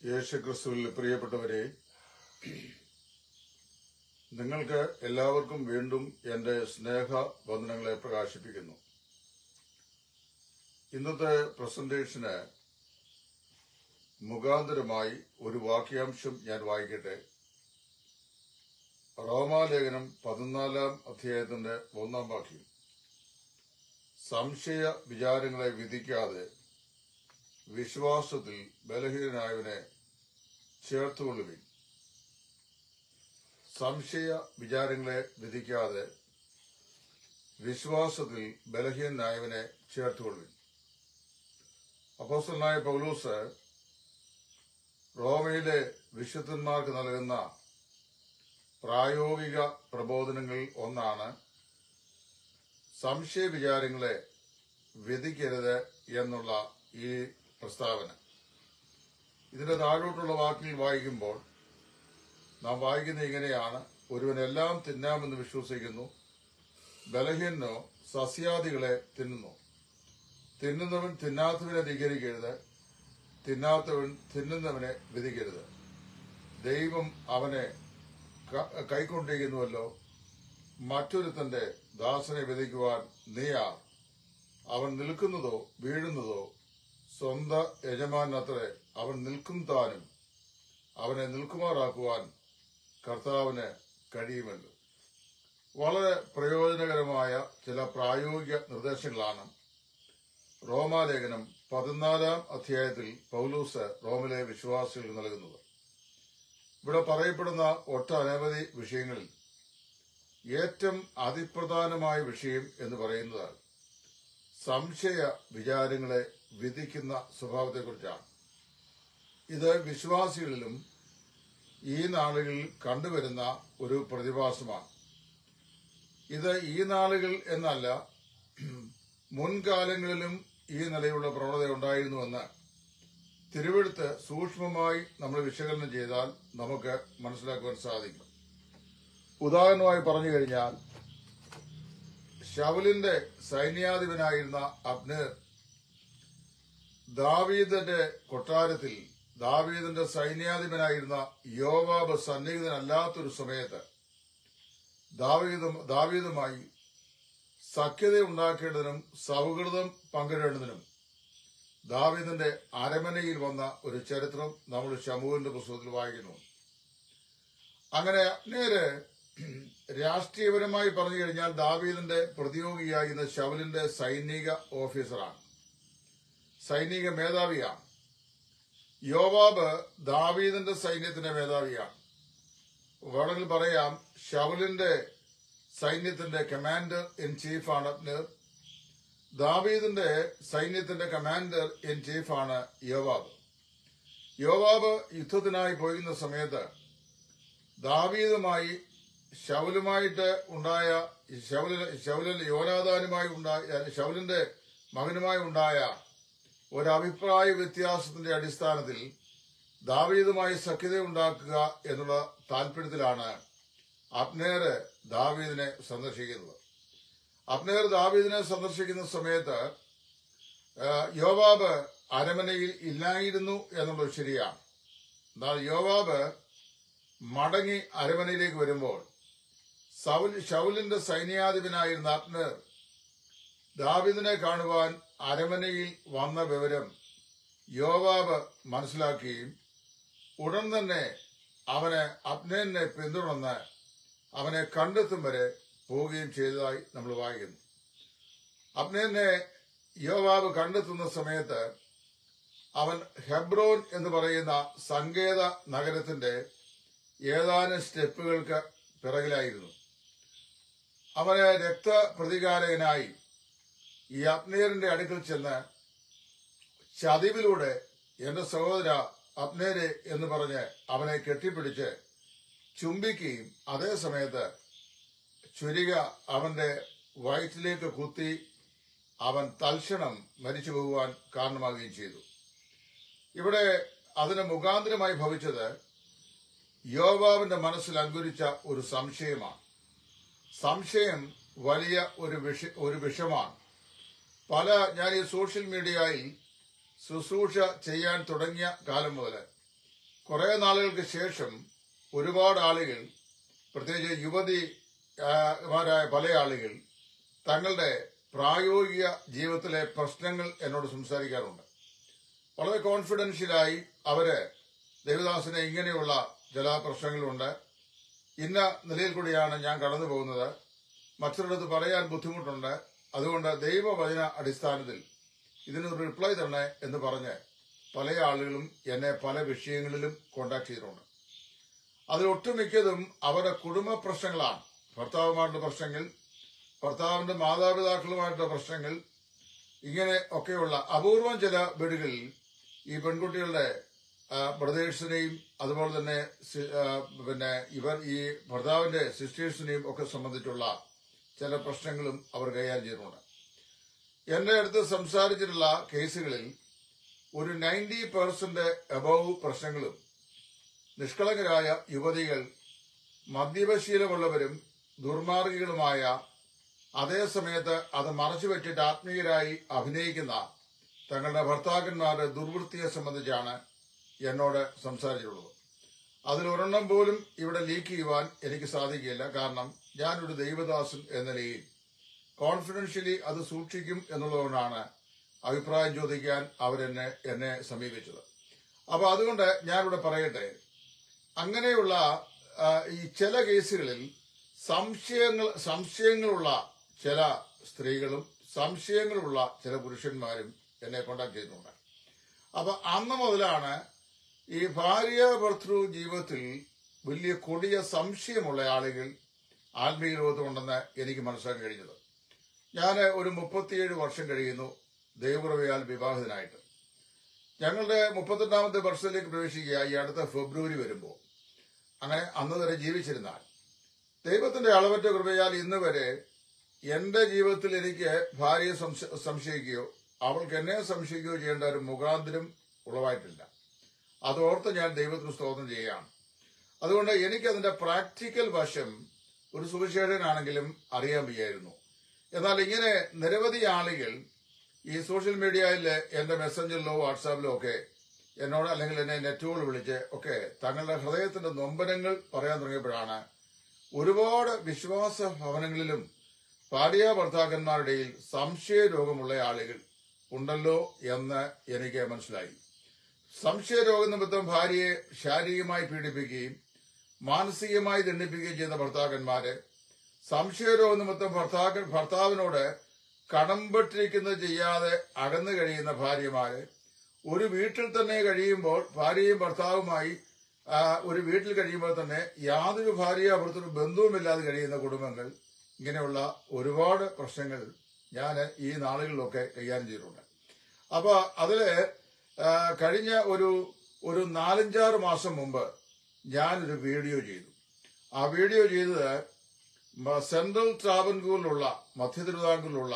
യേശുക്രിസ്തുവിൽ പ്രിയപ്പെട്ടവരെ നിങ്ങൾക്ക് എല്ലാവർക്കും വീണ്ടും എന്റെ സ്നേഹ വന്ദനങ്ങളെ പ്രകാശിപ്പിക്കുന്നു ഇന്നത്തെ പ്രസന്റേഷന് മുഖാന്തരമായി ഒരു വാക്യാംശം ഞാൻ വായിക്കട്ടെ റോമാലേഖനം പതിനാലാം അധ്യായത്തിന്റെ ഒന്നാം വാക്യം സംശയ വിചാരങ്ങളെ വിധിക്കാതെ വിശ്വാസത്തിൽ ബലഹീനനായവനെ ചേർത്തുകൊള്ളുവിൻ സംശയ വിചാരങ്ങളെ വിധിക്കാതെ വിശ്വാസത്തിൽ ബലഹീനനായവനെ ചേർത്തുകൊള്ളുവിൻ അപ്പോസ്റ്റലായ പൗലൂസ് റോമയിലെ വിശുദ്ധന്മാർക്ക് നൽകുന്ന പ്രായോഗിക പ്രബോധനങ്ങളിൽ ഒന്നാണ് സംശയ വിചാരങ്ങളെ വിധിക്കരുത് എന്നുള്ള ഈ പ്രസ്താവന ഇതിന്റെ താഴോട്ടുള്ള വാക്കിൽ വായിക്കുമ്പോൾ നാം വായിക്കുന്നത് ഇങ്ങനെയാണ് ഒരുവൻ എല്ലാം തിന്നാമെന്ന് വിശ്വസിക്കുന്നു ബലഹീനോ സസ്യാദികളെ തിന്നുന്നു തിന്നുന്നവൻ തിന്നാത്തവനെ ധികരിക്കരുത് തിന്നാത്തവൻ തിന്നുന്നവനെ വിധിക്കരുത് ദൈവം അവനെ ക- കൈക്കൊണ്ടിരിക്കുന്നുവല്ലോ മറ്റൊരുത്തന്റെ ദാസനെ വിധിക്കുവാൻ നീയാ അവൻ നിൽക്കുന്നതോ വീഴുന്നതോ സ്വന്ത യജമാനത്രേ അവൻ നിൽക്കും താനും അവനെ നിൽക്കുമാറാക്കുവാൻ കർത്താവിന് കഴിയുമല്ലോ വളരെ പ്രയോജനകരമായ ചില പ്രായോഗിക നിർദ്ദേശങ്ങളാണ് റോമാലേഖനം പതിനാലാം അധ്യായത്തിൽ പൗലൂസ് റോമിലെ വിശ്വാസികൾക്ക് നൽകുന്നത് ഇവിടെ പറയപ്പെടുന്ന ഒട്ടനവധി വിഷയങ്ങളിൽ ഏറ്റവും അതിപ്രധാനമായ വിഷയം എന്ന് പറയുന്നത് സംശയ വിചാരങ്ങളെ വിധിക്കുന്ന സ്വഭാവത്തെക്കുറിച്ചാണ് ഇത് വിശ്വാസികളിലും ഈ നാളുകളിൽ കണ്ടുവരുന്ന ഒരു പ്രതിഭാസമാണ് ഇത് ഈ നാളുകൾ എന്നല്ല മുൻകാലങ്ങളിലും ഈ നിലയുള്ള പ്രവണത ഉണ്ടായിരുന്നുവെന്ന് തിരുവെടുത്ത് സൂക്ഷ്മമായി നമ്മൾ വിശകലനം ചെയ്താൽ നമുക്ക് മനസ്സിലാക്കുവാൻ സാധിക്കും ഉദാഹരണമായി പറഞ്ഞു കഴിഞ്ഞാൽ ഷവലിന്റെ സൈന്യാധിപനായിരുന്ന അബ്നേർ ദാവീദിന്റെ കൊട്ടാരത്തിൽ ദാവീദിന്റെ സൈന്യാധിപനായിരുന്ന യോവാബ് സന്നിഹിതനല്ലാത്തൊരു സമയത്ത് ദാവീദും ദാവീദുമായി സഖ്യത ഉണ്ടാക്കേണ്ടതിനും സൗഹൃദം പങ്കിടേണ്ടതിനും ദാവീദിന്റെ അരമനയിൽ വന്ന ഒരു ചരിത്രം നമ്മൾ ഷമുവിന്റെ പുസ്തകത്തിൽ വായിക്കുന്നു അങ്ങനെ നേരെ രാഷ്ട്രീയപരമായി പറഞ്ഞു കഴിഞ്ഞാൽ ദാവീദിന്റെ പ്രതിയോഗിയായിരുന്ന ഷവലിന്റെ സൈനിക ഓഫീസറാണ് സൈനിക മേധാവിയാണ് യോവാബ് ദാവീദിന്റെ സൈന്യത്തിന്റെ മേധാവിയാണ് വേണമെങ്കിൽ പറയാം ഷവലിന്റെ സൈന്യത്തിന്റെ കമാൻഡർ ഇൻ ചീഫാണ് അബ്നർ ദാവീദിന്റെ സൈന്യത്തിന്റെ കമാൻഡർ ഇൻ ചീഫാണ് യോവാബ് യോവാബ് യുദ്ധത്തിനായി പോയിരുന്ന സമയത്ത് ദാവീദുമായി ശൗലുമായിട്ട് ഉണ്ടായ ശൗലിന് ശൗലിൽ യോനാദാനുമായി ഉണ്ടായ ശൗലിന്റെ മകനുമായി ഉണ്ടായ ഒരു അഭിപ്രായ വ്യത്യാസത്തിന്റെ അടിസ്ഥാനത്തിൽ ദാവീദുമായി സഖ്യത ഉണ്ടാക്കുക എന്നുള്ള താല്പര്യത്തിലാണ് അബ്നേർ ദാവീദിനെ സന്ദർശിക്കുന്നത് അബ്നേർ ദാവീദിനെ സന്ദർശിക്കുന്ന സമയത്ത് ആ, യോവാബ് അരമനയിൽ ഇല്ലായിരുന്നു എന്നുള്ളത് ശരിയാണ് എന്നാൽ യോവാബ് മടങ്ങി അരമനയിലേക്ക് വരുമ്പോൾ സൗൽ ഷൗലിന്റെ സൈന്യാധിപനായിരുന്ന അബ്നർ ദാവിദിനെ കാണുവാൻ അരമനയിൽ വന്ന വിവരം യോവാബ് മനസ്സിലാക്കുകയും ഉടൻ തന്നെ അവന് അബ്നേനെ പിന്തുടർന്ന് അവനെ കണ്ടെത്തും വരെ പോവുകയും ചെയ്തതായി നമ്മൾ വായിക്കുന്നു അബ്നേനെ യോവാബ് കണ്ടെത്തുന്ന സമയത്ത് അവൻ ഹെബ്രോൻ എന്ന് പറയുന്ന സങ്കേത നഗരത്തിന്റെ ഏതാനും സ്റ്റെപ്പുകൾക്ക് പിറകിലായിരുന്നു അവന് രക്തപ്രതികാരകനായി ഈ അപ്നേറിന്റെ അടുക്കൽ ചെന്ന് ചതിവിലൂടെ എന്റെ സഹോദര അപ്നേരെ എന്ന് പറഞ്ഞ് അവനെ കെട്ടിപ്പിടിച്ച് ചുംബിക്കുകയും അതേ സമയത്ത് ചുരിക അവന്റെ വയറ്റിലേക്ക് കുത്തി അവൻ തൽക്ഷണം മരിച്ചു പോകുവാൻ കാരണമാകുകയും ചെയ്തു ഇവിടെ അതിന് മുഖാന്തരമായി ഭവിച്ചത് യോവാവിന്റെ മനസ്സിൽ അങ്കുരിച്ച ഒരു സംശയമാണ് സംശയം വലിയ ഒരു വിഷ ഒരു വിഷമാണ് പല ഞാൻ ഈ സോഷ്യൽ മീഡിയയിൽ ശുശ്രൂഷ ചെയ്യാൻ തുടങ്ങിയ കാലം മുതൽ കുറെ നാളുകൾക്ക് ശേഷം ഒരുപാട് ആളുകൾ പ്രത്യേകിച്ച് യുവതി ആ, മാരായ പല ആളുകൾ തങ്ങളുടെ പ്രായോഗിക ജീവിതത്തിലെ പ്രശ്നങ്ങൾ എന്നോട് സംസാരിക്കാറുണ്ട് വളരെ കോൺഫിഡൻഷ്യലായി അവര് ദേവദാസിന് ഇങ്ങനെയുള്ള ചില പ്രശ്നങ്ങളുണ്ട് ഇന്ന നിലയിൽ കൂടിയാണ് ഞാൻ കടന്നു പോകുന്നത് മറ്റൊരിടത്ത് പറയാൻ ബുദ്ധിമുട്ടുണ്ട് അതുകൊണ്ട് ദൈവവചന അടിസ്ഥാനത്തിൽ ഇതിനൊരു റിപ്ലൈ തരണേ എന്ന് പറഞ്ഞ് പല ആളുകളും എന്നെ പല വിഷയങ്ങളിലും കോണ്ടാക്ട് ചെയ്തിട്ടുണ്ട് അതിൽ ഒട്ടുമിക്കതും അവരുടെ കുടുംബ പ്രശ്നങ്ങളാണ് ഭർത്താവുമായിട്ടുള്ള പ്രശ്നങ്ങൾ ഭർത്താവിന്റെ മാതാപിതാക്കളുമായിട്ടുള്ള പ്രശ്നങ്ങൾ ഇങ്ങനെ ഒക്കെയുള്ള അപൂർവം ചില വീടുകളിൽ ഈ പെൺകുട്ടികളുടെ ബ്രദേഴ്സിനെയും അതുപോലെ തന്നെ സി- ആ, പിന്നെ ഇവർ ഈ ഭർത്താവിന്റെ സിസ്റ്റേഴ്സിനെയും ഒക്കെ സംബന്ധിച്ചുള്ള ചില പ്രശ്നങ്ങളും അവർ കൈകാര്യം ചെയ്തിട്ടുണ്ട് എന്റെ അടുത്ത് സംസാരിച്ചിട്ടുള്ള കേസുകളിൽ ഒരു നയൻറ്റി പെർസെന്റ് അബവ് പ്രശ്നങ്ങളും നിഷ്കളങ്കരായ യുവതികൾ മദ്യപശീലമുള്ളവരും ദുർമാർഗികളുമായ അതേ സമയത്ത് അത് മറച്ചു വെച്ചിട്ട് ആത്മീയരായി അഭിനയിക്കുന്ന തങ്ങളുടെ ഭർത്താക്കന്മാരുടെ ദുർവൃത്തിയെ സംബന്ധിച്ചാണ് എന്നോട് സംസാരിച്ചിട്ടുള്ളത് അതിലൊരെണ്ണം പോലും ഇവിടെ ലീക്ക് ചെയ്യുവാൻ എനിക്ക് സാധിക്കില്ല കാരണം ഞാനൊരു ദൈവദാസൻ എന്ന നിലയിൽ കോൺഫിഡൻഷ്യലി അത് സൂക്ഷിക്കും എന്നുള്ളതുകൊണ്ടാണ് അഭിപ്രായം ചോദിക്കാൻ അവരെന്നെ എന്നെ സമീപിച്ചത് അപ്പൊ അതുകൊണ്ട് ഞാനിവിടെ പറയട്ടെ അങ്ങനെയുള്ള ആ, ഈ ചില കേസുകളിൽ സംശയങ്ങൾ സംശയങ്ങളുള്ള ചില സ്ത്രീകളും സംശയങ്ങളുള്ള ചില പുരുഷന്മാരും എന്നെ കോണ്ടാക്ട് ചെയ്തിട്ടുണ്ട് അപ്പൊ അന്ന് മുതലാണ് ഈ ഭാര്യ ഭർത്തൃ ജീവിതത്തിൽ വലിയ കൊടിയ സംശയമുള്ള ആളുകൾ ആത്മീയ ലോകത്തുണ്ടെന്ന് എനിക്ക് മനസ്സിലാക്കാൻ കഴിഞ്ഞത് ഞാൻ ഒരു മുപ്പത്തിയേഴ് വർഷം കഴിയുന്നു ദൈവകൃപയാൽ വിവാഹിതനായിട്ട് ഞങ്ങളുടെ മുപ്പത്തെട്ടാമത്തെ വർഷത്തിലേക്ക് പ്രവേശിക്കുക ഈ അടുത്ത ഫെബ്രുവരി വരുമ്പോൾ അങ്ങനെ അന്ന് വരെ ജീവിച്ചിരുന്നാൽ ദൈവത്തിന്റെ അളവറ്റ കൃപയാൽ ഇന്ന് വരെ എന്റെ ജീവിതത്തിൽ എനിക്ക് ഭാര്യയെ സംശ- സംശയിക്കുകയോ അവൾക്ക് എന്നെ സംശയിക്കുകയോ ചെയ്യേണ്ട ഒരു മുഖാന്തരം ഉളവായിട്ടില്ല അതോർത്ത് ഞാൻ ദൈവത്തിന് സ്തോത്രം ചെയ്യുകയാണ് അതുകൊണ്ട് എനിക്കതിന്റെ പ്രാക്ടിക്കൽ വശം ഒരു സുവിശേഷനാണെങ്കിലും അറിയാൻ വയ്യായിരുന്നു എന്നാൽ ഇങ്ങനെ നിരവധി ആളുകൾ ഈ സോഷ്യൽ മീഡിയയിൽ എന്റെ മെസ്സഞ്ചറിലോ വാട്സാപ്പിലോ ഒക്കെ എന്നോട് അല്ലെങ്കിൽ എന്നെ നെറ്റുകൾ വിളിച്ച് ഒക്കെ തങ്ങളുടെ ഹൃദയത്തിന്റെ നൊമ്പരങ്ങൾ പറയാൻ തുടങ്ങിയപ്പോഴാണ് ഒരുപാട് വിശ്വാസ ഭവനങ്ങളിലും ഭാര്യ ഭർത്താക്കന്മാരുടെയിൽ സംശയ രോഗമുള്ള ആളുകൾ ഉണ്ടല്ലോ എന്ന് എനിക്ക് മനസ്സിലായി സംശയ രോഗനിമിത്തം ഭാര്യയെ ശാരീരികമായി പീഡിപ്പിക്കുകയും മാനസികമായി ദണ്ഡിപ്പിക്കുകയും ചെയ്യുന്ന ഭർത്താക്കന്മാര് സംശയരോഗ നിമിത്തം ഭർത്താക്ക ഭർത്താവിനോട് കടമ്പെട്ടിരിക്കുന്നത് ചെയ്യാതെ അകന്നു കഴിയുന്ന ഭാര്യമാര് ഒരു വീട്ടിൽ തന്നെ കഴിയുമ്പോൾ ഭാര്യയും ഭർത്താവുമായി ആ, ഒരു വീട്ടിൽ കഴിയുമ്പോൾ തന്നെ യാതൊരു ഭാര്യ ഭർത്തൃ ബന്ധവുമില്ലാതെ കഴിയുന്ന കുടുംബങ്ങൾ ഇങ്ങനെയുള്ള ഒരുപാട് പ്രശ്നങ്ങൾ ഞാൻ ഈ നാളുകളിലൊക്കെ കൈകാര്യം ചെയ്തിട്ടുണ്ട് അപ്പൊ അതില് ആ, കഴിഞ്ഞ ഒരു ഒരു നാലഞ്ചാറ് മാസം മുമ്പ് ഞാനൊരു വീഡിയോ ചെയ്തു ആ വീഡിയോ ചെയ്തത് മ- സെൻട്രൽ ട്രാവൻകൂറിലുള്ള മധ്യ തിരുവിതാംകൂറിലുള്ള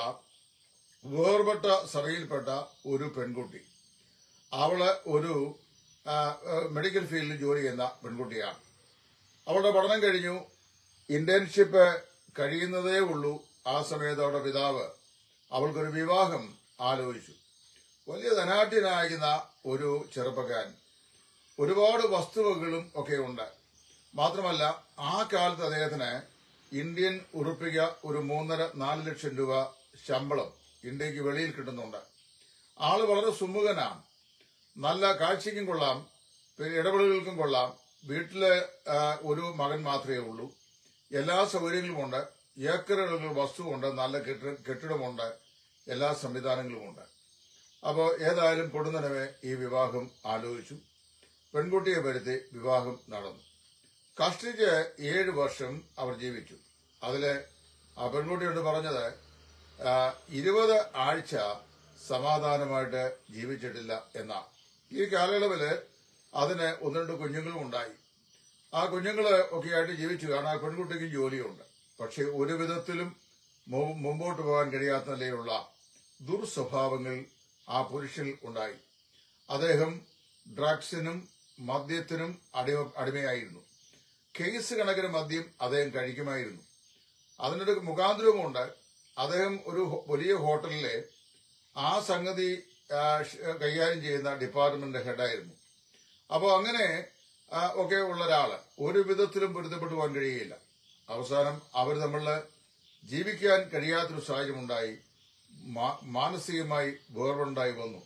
വേർപെട്ട സഭയിൽപ്പെട്ട ഒരു പെൺകുട്ടി അവള് ഒരു ആ, ആ, മെഡിക്കൽ ഫീൽഡിൽ ജോലി ചെയ്യുന്ന പെൺകുട്ടിയാണ് അവളുടെ പഠനം കഴിഞ്ഞു ഇന്റേൺഷിപ്പ് കഴിയുന്നതേ ഉള്ളൂ ആ സമയത്ത് അവളുടെ പിതാവ് അവൾക്കൊരു വിവാഹം ആലോചിച്ചു വലിയ ധനാഢ്യനായിരുന്ന ഒരു ചെറുപ്പക്കാരൻ ഒരുപാട് വസ്തുവകകളും ഒക്കെ ഉണ്ട് മാത്രമല്ല ആ കാലത്ത് അദ്ദേഹത്തിന് ഇന്ത്യൻ ഉറുപ്പിക ഒരു മൂന്നര നാല് ലക്ഷം രൂപ ശമ്പളം ഇന്ത്യക്ക് വെളിയിൽ കിട്ടുന്നുണ്ട് ആള് വളരെ സുമുഖനാണ് നല്ല കാഴ്ചയ്ക്കും കൊള്ളാം പിന്നെ ഇടപെടലുകൾക്കും കൊള്ളാം വീട്ടില് ആ, ഒരു മകൻ മാത്രമേ ഉള്ളൂ എല്ലാ സൗകര്യങ്ങളുമുണ്ട് ഏക്കറുകൾ വസ്തുവുണ്ട് നല്ല കെട്ടി- കെട്ടിടമുണ്ട് എല്ലാ സംവിധാനങ്ങളുമുണ്ട് അപ്പോൾ ഏതായാലും പൊടുന്നനവെ ഈ വിവാഹം ആലോചിച്ചു പെൺകുട്ടിയെ വരുത്തി വിവാഹം നടന്നു കഷ്ടിച്ച് ഏഴ് വർഷം അവർ ജീവിച്ചു അതില് ആ പെൺകുട്ടിയോട് പറഞ്ഞത് ആ, ഇരുപത് ആഴ്ച സമാധാനമായിട്ട് ജീവിച്ചിട്ടില്ല എന്നാണ് ഈ കാലയളവില് അതിന് ഒന്ന് രണ്ട് കുഞ്ഞുങ്ങളും ഉണ്ടായി ആ കുഞ്ഞുങ്ങള് ഒക്കെ ആയിട്ട് ജീവിച്ചു കാരണം ആ പെൺകുട്ടിക്ക് ജോലിയുണ്ട് പക്ഷെ ഒരു വിധത്തിലും മു- മുമ്പോട്ട് പോകാൻ കഴിയാത്ത നിലയിലുള്ള ദുർസ്വഭാവങ്ങൾ ആ പുരുഷനിൽ ഉണ്ടായി അദ്ദേഹം ഡ്രഗ്സിനും മദ്യത്തിനും അടിമ അടിമയായിരുന്നു കേസ് കണക്കിന് മദ്യം അദ്ദേഹം കഴിക്കുമായിരുന്നു അതിനൊരു മുഖാന്തരവുമുണ്ട് അദ്ദേഹം ഒരു ഹോ- വലിയ ഹോട്ടലിലെ ആ സംഗതി ആ, ഷ്- കൈകാര്യം ചെയ്യുന്ന ഡിപ്പാർട്ട്മെന്റ് ഹെഡായിരുന്നു അപ്പോൾ അങ്ങനെ ആ, ഒക്കെ ഉള്ള ഒരാള് ഒരു വിധത്തിലും പൊരുത്തപ്പെട്ടു പോകാൻ കഴിയുകയില്ല അവസാനം അവർ തമ്മില് ജീവിക്കാൻ കഴിയാത്തൊരു സാഹചര്യം ഉണ്ടായി മാ- മാനസികമായി വേർപുണ്ടായി വന്നു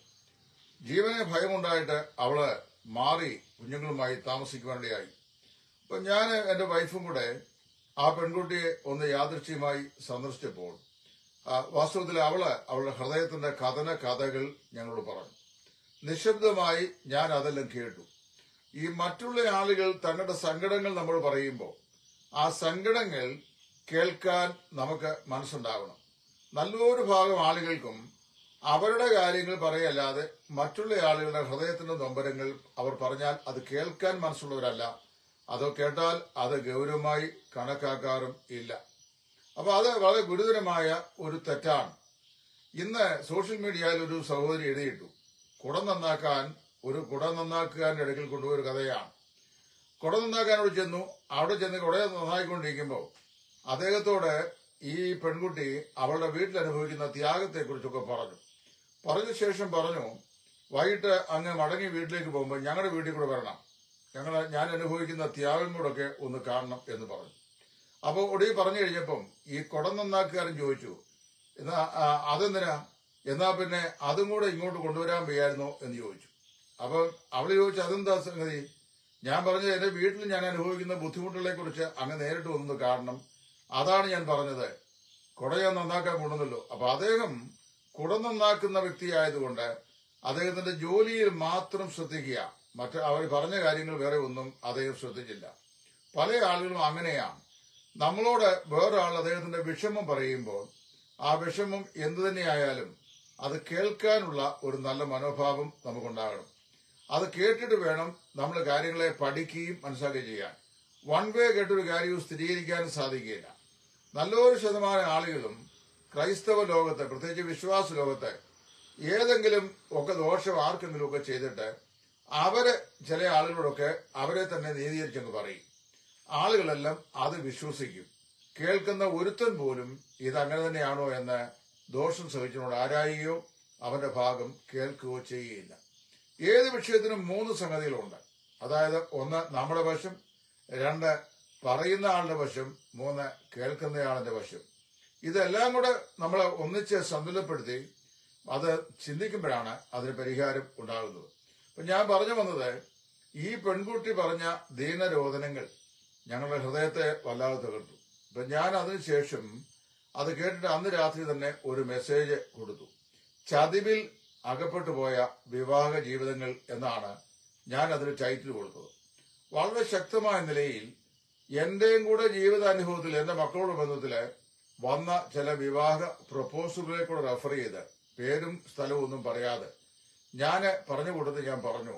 ജീവനെ ഭയമുണ്ടായിട്ട് അവള് മാറി കുഞ്ഞുങ്ങളുമായി താമസിക്കുവാനിടയായി അപ്പൊ ഞാൻ എന്റെ വൈഫും കൂടെ ആ പെൺകുട്ടിയെ ഒന്ന് യാദൃശ്യമായി സന്ദർശിച്ചപ്പോൾ ആ, വാസ്തവത്തിൽ അവള് അവളുടെ ഹൃദയത്തിന്റെ കഥന കഥകൾ ഞങ്ങളോട് പറഞ്ഞു നിശബ്ദമായി ഞാൻ അതെല്ലാം കേട്ടു ഈ മറ്റുള്ള ആളുകൾ തങ്ങളുടെ സങ്കടങ്ങൾ നമ്മൾ പറയുമ്പോൾ ആ സങ്കടങ്ങൾ കേൾക്കാൻ നമുക്ക് മനസ്സുണ്ടാകണം നല്ലൊരു ഭാഗം ആളുകൾക്കും അവരുടെ കാര്യങ്ങൾ പറയല്ലാതെ മറ്റുള്ള ആളുകളുടെ ഹൃദയത്തിന്റെ നൊമ്പരങ്ങൾ അവർ പറഞ്ഞാൽ അത് കേൾക്കാൻ മനസ്സുള്ളവരല്ല അതോ കേട്ടാൽ അത് ഗൗരവമായി കണക്കാക്കാറും ഇല്ല അപ്പൊ അത് വളരെ ഗുരുതരമായ ഒരു തെറ്റാണ് ഇന്ന് സോഷ്യൽ മീഡിയയിൽ ഒരു സഹോദരി എഴുതിയിട്ടു കുടം നന്നാക്കാൻ ഒരു കുടം നന്നാക്കുകാരന്റെ അടുക്കൽ കൊണ്ടുപോയ ഒരു കഥയാണ് കുടം നന്നാക്കാനോട് ചെന്നു അവിടെ ചെന്ന് കുട നന്നായിക്കൊണ്ടിരിക്കുമ്പോൾ അദ്ദേഹത്തോട് ഈ പെൺകുട്ടി അവളുടെ വീട്ടിൽ അനുഭവിക്കുന്ന ത്യാഗത്തെക്കുറിച്ചൊക്കെ പറഞ്ഞു പറഞ്ഞ ശേഷം പറഞ്ഞു വൈകിട്ട് അങ്ങ് മടങ്ങി വീട്ടിലേക്ക് പോകുമ്പോൾ ഞങ്ങളുടെ വീട്ടിൽ കൂടെ വരണം ഞങ്ങൾ ഞാൻ അനുഭവിക്കുന്ന ത്യാഗം കൂടൊക്കെ ഒന്ന് കാണണം എന്ന് പറഞ്ഞു അപ്പോൾ ഒടുവിൽ പറഞ്ഞു കഴിഞ്ഞപ്പം ഈ കുടം നന്നാക്കുകാരൻ ചോദിച്ചു എന്നാ ആ, അതെന്തിനാ എന്നാ പിന്നെ അതും കൂടെ ഇങ്ങോട്ട് കൊണ്ടുവരാൻ വയ്യായിരുന്നോ എന്ന് ചോദിച്ചു അപ്പം അവള് ചോദിച്ചു അതെന്താ സംഗതി ഞാൻ പറഞ്ഞത് എന്റെ വീട്ടിൽ ഞാൻ അനുഭവിക്കുന്ന ബുദ്ധിമുട്ടുകളെ കുറിച്ച് അങ്ങ് നേരിട്ട് ഒന്ന് കാണണം അതാണ് ഞാൻ പറഞ്ഞത് കുട ഞാൻ നന്നാക്കാൻ കൊണ്ടുവന്നല്ലോ അപ്പൊ അദ്ദേഹം കുട നന്നാക്കുന്ന വ്യക്തിയായതുകൊണ്ട് അദ്ദേഹത്തിന്റെ ജോലിയിൽ മാത്രം ശ്രദ്ധിക്കുക മറ്റ് അവർ പറഞ്ഞ കാര്യങ്ങൾ വേറെ ഒന്നും അദ്ദേഹം ശ്രദ്ധിച്ചില്ല പല ആളുകളും അങ്ങനെയാണ് നമ്മളോട് വേറൊരാൾ അദ്ദേഹത്തിന്റെ വിഷമം പറയുമ്പോൾ ആ വിഷമം എന്തു തന്നെയായാലും അത് കേൾക്കാനുള്ള ഒരു നല്ല മനോഭാവം നമുക്കുണ്ടാകണം അത് കേട്ടിട്ട് വേണം നമ്മൾ കാര്യങ്ങളെ പഠിക്കുകയും മനസ്സിലാക്കുകയും ചെയ്യാൻ വൺ വേ കേട്ടൊരു കാര്യവും സ്ഥിരീകരിക്കാനും സാധിക്കുകയില്ല നല്ലൊരു ശതമാനം ആളുകളും ക്രൈസ്തവ ലോകത്ത് പ്രത്യേകിച്ച് വിശ്വാസ ലോകത്ത് ഏതെങ്കിലും ഒക്കെ ദോഷം ആർക്കെങ്കിലും ഒക്കെ ചെയ്തിട്ട് അവര് ചില ആളുകളോടൊക്കെ അവരെ തന്നെ നീതീകരിച്ചെന്ന് പറയും ആളുകളെല്ലാം അത് വിശ്വസിക്കും കേൾക്കുന്ന ഒരുത്തൻ പോലും ഇത് അങ്ങനെ തന്നെയാണോ എന്ന് ദോഷം സഹിച്ചുകൊണ്ട് ആരായുകയോ അവന്റെ ഭാഗം കേൾക്കുകയോ ചെയ്യുകയില്ല ഏത് വിഷയത്തിനും മൂന്ന് സംഗതികളുണ്ട് അതായത് ഒന്ന് നമ്മുടെ വശം രണ്ട് പറയുന്ന ആളുടെ വശം മൂന്ന് കേൾക്കുന്നയാളിന്റെ വശം ഇതെല്ലാം കൂടെ നമ്മൾ ഒന്നിച്ച് സന്തുലപ്പെടുത്തി അത് ചിന്തിക്കുമ്പോഴാണ് അതിന് പരിഹാരം ഉണ്ടാകുന്നത് അപ്പൊ ഞാൻ പറഞ്ഞു വന്നത് ഈ പെൺകുട്ടി പറഞ്ഞ ദീനരോധനങ്ങൾ ഞങ്ങളുടെ ഹൃദയത്തെ വല്ലാതെ തകർത്തു അപ്പൊ ഞാൻ അതിനുശേഷം അത് കേട്ടിട്ട് അന്ന് രാത്രി തന്നെ ഒരു മെസ്സേജ് കൊടുത്തു ചതിവിൽ അകപ്പെട്ടു പോയ വിവാഹ ജീവിതങ്ങൾ എന്നാണ് ഞാൻ അതിന് ടൈറ്റിൽ കൊടുത്തത് വളരെ ശക്തമായ നിലയിൽ എന്റെയും കൂടെ ജീവിതാനുഭവത്തിൽ എന്റെ മക്കളുടെ ബന്ധത്തില് വന്ന ചില വിവാഹ പ്രപ്പോസലുകളെ കൂടെ റെഫർ ചെയ്ത് പേരും സ്ഥലവും ഒന്നും പറയാതെ ഞാൻ പറഞ്ഞു കൊടുത്ത് ഞാൻ പറഞ്ഞു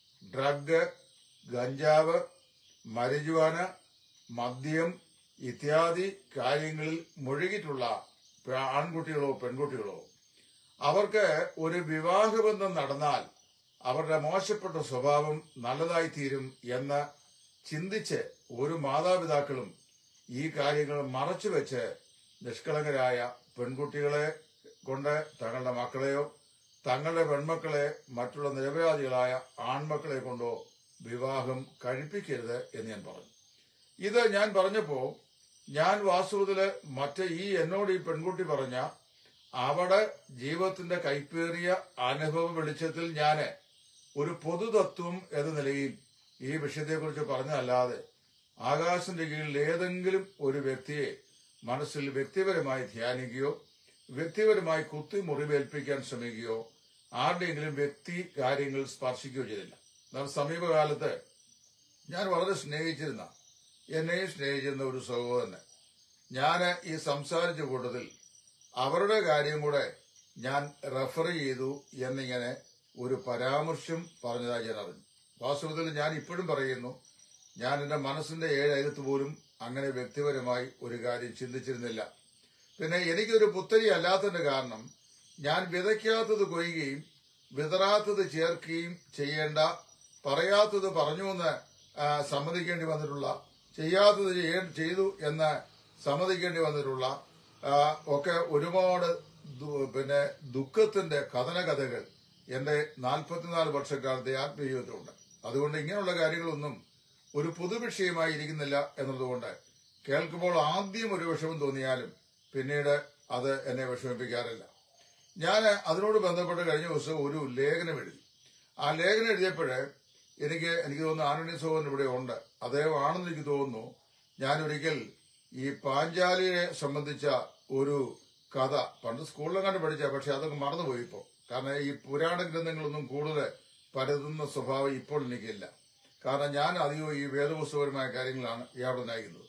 ഡ്രഗ് ഗഞ്ചാവ് മരിജുവാന മദ്യം ഇത്യാദി കാര്യങ്ങളിൽ മുഴുകിയിട്ടുള്ള പെ- ആൺകുട്ടികളോ പെൺകുട്ടികളോ അവർക്ക് ഒരു വിവാഹബന്ധം നടന്നാൽ അവരുടെ മോശപ്പെട്ട സ്വഭാവം നല്ലതായി തീരും എന്ന് ചിന്തിച്ച് ഒരു മാതാപിതാക്കളും ഈ കാര്യങ്ങൾ മറച്ചുവെച്ച് നിഷ്കളങ്കരായ പെൺകുട്ടികളെ കൊണ്ട് തങ്ങളുടെ മക്കളെയോ തങ്ങളുടെ പെൺമക്കളെ മറ്റുള്ള നിരപരാധികളായ ആൺമക്കളെ കൊണ്ടോ വിവാഹം കഴിപ്പിക്കരുത് എന്ന് ഞാൻ പറഞ്ഞു ഇത് ഞാൻ പറഞ്ഞപ്പോ ഞാൻ വാസ്തവത്തില് മറ്റേ ഈ എന്നോട് ഈ പെൺകുട്ടി പറഞ്ഞ അവിടെ ജീവിതത്തിന്റെ കൈപ്പേറിയ അനുഭവ വെളിച്ചത്തിൽ ഞാന് ഒരു പൊതുതത്വം എന്ന നിലയിൽ ഈ വിഷയത്തെക്കുറിച്ച് പറഞ്ഞതല്ലാതെ ആകാശത്തിന്റെ കീഴിൽ ഏതെങ്കിലും ഒരു വ്യക്തിയെ മനസ്സിൽ വ്യക്തിപരമായി ധ്യാനിക്കുകയോ വ്യക്തിപരമായി കുത്തി മുറിവേൽപ്പിക്കാൻ ശ്രമിക്കുകയോ ആരുടെയെങ്കിലും വ്യക്തി കാര്യങ്ങൾ സ്പർശിക്കുകയോ ചെയ്തില്ല എന്നാൽ സമീപകാലത്ത് ഞാൻ വളരെ സ്നേഹിച്ചിരുന്ന എന്നെയും സ്നേഹിച്ചിരുന്ന ഒരു സഹോദരന് ഞാൻ ഈ സംസാരിച്ച കൂട്ടത്തിൽ അവരുടെ കാര്യം കൂടെ ഞാൻ റെഫർ ചെയ്തു എന്നിങ്ങനെ ഒരു പരാമർശം പറഞ്ഞതായി ഞാൻ അറിഞ്ഞു വാസ്തവത്തിൽ ഞാൻ ഇപ്പോഴും പറയുന്നു ഞാൻ എന്റെ മനസ്സിന്റെ ഏഴകത്ത് പോലും അങ്ങനെ വ്യക്തിപരമായി ഒരു കാര്യം ചിന്തിച്ചിരുന്നില്ല പിന്നെ എനിക്കൊരു പുത്തരി അല്ലാത്തതിന്റെ കാരണം ഞാൻ വിതയ്ക്കാത്തത് കൊയ്യുകയും വിതറാത്തത് ചേർക്കുകയും ചെയ്യേണ്ട പറയാത്തത് പറഞ്ഞു എന്ന് ആ, സമ്മതിക്കേണ്ടി വന്നിട്ടുള്ള ചെയ്യാത്തത് ചെയ്യ- ചെയ്തു എന്ന് സമ്മതിക്കേണ്ടി വന്നിട്ടുള്ള ആ, ഒക്കെ ഒരുപാട് ദു- പിന്നെ ദുഃഖത്തിന്റെ കഥനകഥകൾ എന്റെ നാൽപ്പത്തിനാല് വർഷക്കാലത്തെ ആത്മജീവിതത്തിലുണ്ട് അതുകൊണ്ട് ഇങ്ങനെയുള്ള കാര്യങ്ങളൊന്നും ഒരു പൊതുവിഷയമായി ഇരിക്കുന്നില്ല എന്നതുകൊണ്ട് കേൾക്കുമ്പോൾ ആദ്യം ഒരു വിഷമം തോന്നിയാലും പിന്നീട് അത് എന്നെ വിഷമിപ്പിക്കാറില്ല ഞാൻ അതിനോട് ബന്ധപ്പെട്ട് കഴിഞ്ഞ ദിവസം ഒരു ലേഖനം എഴുതി ആ ലേഖനം എഴുതിയപ്പോഴേ എനിക്ക് എനിക്ക് തോന്നുന്നു ആന്റണി സോഹൻ ഇവിടെ ഉണ്ട് അദ്ദേഹം ആണെന്ന് എനിക്ക് തോന്നുന്നു ഞാൻ ഒരിക്കൽ ഈ പാഞ്ചാലിയെ സംബന്ധിച്ച ഒരു കഥ പണ്ട് സ്കൂളിലും കണ്ട് പഠിച്ച പക്ഷെ അതൊക്കെ മറന്നുപോയി ഇപ്പോൾ കാരണം ഈ പുരാണ ഗ്രന്ഥങ്ങളൊന്നും കൂടുതൽ പരതുന്ന സ്വഭാവം ഇപ്പോൾ എനിക്കില്ല കാരണം ഞാൻ അധികവും ഈ വേദപുസ്തകപരമായ കാര്യങ്ങളാണ് ഇയാളോട് നയിക്കുന്നത്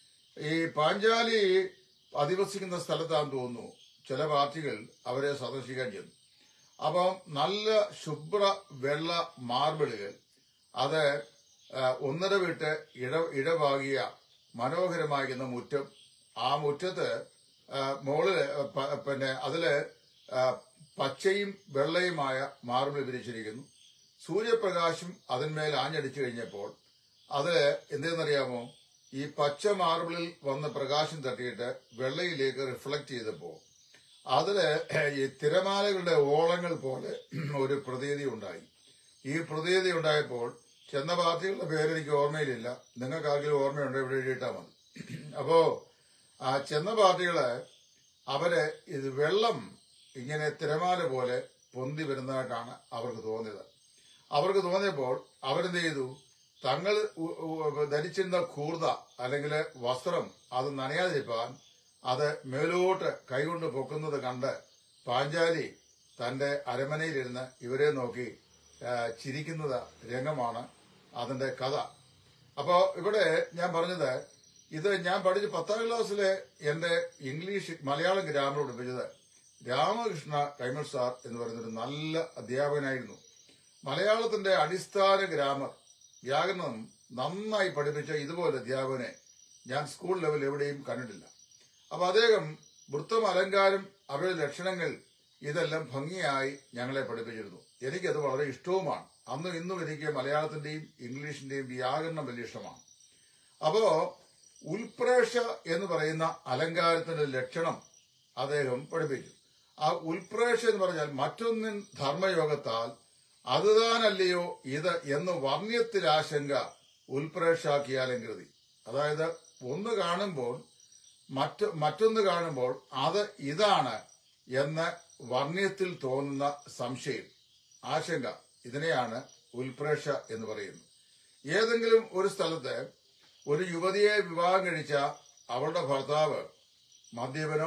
ഈ പാഞ്ചാലി അധിവസിക്കുന്ന സ്ഥലത്താന്ന് തോന്നുന്നു ചില പാർട്ടികൾ അവരെ സന്ദർശിക്കാൻ ചെന്നു അപ്പം നല്ല ശുഭ്ര വെള്ള മാർബിളുകൾ അത് ആ, ഒന്നര വിട്ട് ഇട ഇടവാകിയ മനോഹരമാകുന്ന മുറ്റം ആ മുറ്റത്ത് ആ, മുകളില് പ- പിന്നെ അതില് ആ, പച്ചയും വെള്ളയുമായ മാർബിൾ വിരിച്ചിരിക്കുന്നു സൂര്യപ്രകാശം അതിന്മേൽ ആഞ്ഞടിച്ചു കഴിഞ്ഞപ്പോൾ അത് എന്തെന്നറിയാമോ ഈ പച്ച മാർബിളിൽ വന്ന പ്രകാശം തട്ടിയിട്ട് വെള്ളയിലേക്ക് റിഫ്ലക്ട് ചെയ്തപ്പോൾ അതില് ഈ തിരമാലകളുടെ ഓളങ്ങൾ പോലെ ഒരു പ്രതീതി ഉണ്ടായി ഈ പ്രതീതി ഉണ്ടായപ്പോൾ ചെന്ന പാർട്ടികളുടെ പേര് എനിക്ക് ഓർമ്മയിലില്ല നിങ്ങൾക്ക് ആർക്കെങ്കിലും ഓർമ്മയുണ്ടോ ഇവിടെ എഴുതിയിട്ടാൽ മതി അപ്പോ ആ ചെന്ന പാർട്ടികള് അവര് ഇത് വെള്ളം ഇങ്ങനെ തിരമാല പോലെ പൊന്തി വരുന്നതായിട്ടാണ് അവർക്ക് തോന്നിയത് അവർക്ക് തോന്നിയപ്പോൾ അവരെന്ത് ചെയ്തു തങ്ങൾ ഉ- ഉ- ധരിച്ചിരുന്ന കൂർത അല്ലെങ്കിൽ വസ്ത്രം അത് നനയാതിരിക്കാൻ അത് മേലോട്ട് കൈകൊണ്ട് പൊക്കുന്നത് കണ്ട് പാഞ്ചാലി തന്റെ അരമനയിലിരുന്ന് ഇവരെ നോക്കി ആ, ചിരിക്കുന്നത് രംഗമാണ് അതിന്റെ കഥ അപ്പോ ഇവിടെ ഞാൻ പറഞ്ഞത് ഇത് ഞാൻ പഠിച്ച പത്താം ക്ലാസ്സിലെ എന്റെ ഇംഗ്ലീഷ് മലയാളം ഗ്രാമർ പഠിപ്പിച്ചത് രാമകൃഷ്ണ കൈമൾ സാർ എന്ന് പറയുന്ന ഒരു നല്ല അധ്യാപകനായിരുന്നു മലയാളത്തിന്റെ അടിസ്ഥാന ഗ്രാമർ വ്യാകരണം നന്നായി പഠിപ്പിച്ച ഇതുപോലെ അധ്യാപകനെ ഞാൻ സ്കൂൾ ലെവൽ എവിടെയും കണ്ടിട്ടില്ല അപ്പൊ അദ്ദേഹം വൃത്തം അലങ്കാരം അവരുടെ ലക്ഷണങ്ങൾ ഇതെല്ലാം ഭംഗിയായി ഞങ്ങളെ പഠിപ്പിച്ചിരുന്നു എനിക്കത് വളരെ ഇഷ്ടവുമാണ് അന്നും ഇന്നും എനിക്ക് മലയാളത്തിന്റെയും ഇംഗ്ലീഷിന്റെയും വ്യാകരണം വലിയ ഇഷ്ടമാണ് അപ്പോ ഉൽപ്രേക്ഷ എന്ന് പറയുന്ന അലങ്കാരത്തിന്റെ ലക്ഷണം അദ്ദേഹം പഠിപ്പിച്ചു ആ ഉൽപ്രേക്ഷ എന്ന് പറഞ്ഞാൽ മറ്റൊന്നിൻ ധർമ്മയോഗത്താൽ അതുതാനല്ലയോ ഇത് എന്ന് വർണ്ണ്യത്തിലാശങ്ക ഉൽപ്രേക്ഷാക്കിയാലും കൃതി അതായത് ഒന്ന് കാണുമ്പോൾ മറ്റ് മറ്റൊന്ന് കാണുമ്പോൾ അത് ഇതാണ് എന്ന് വർണ്ണ്യത്തിൽ തോന്നുന്ന സംശയം ആശങ്ക ഇതിനെയാണ് ഉൽപ്രേക്ഷ എന്ന് പറയുന്നത് ഏതെങ്കിലും ഒരു സ്ഥലത്ത് ഒരു യുവതിയെ വിവാഹം കഴിച്ച അവളുടെ ഭർത്താവ് മദ്യപനോ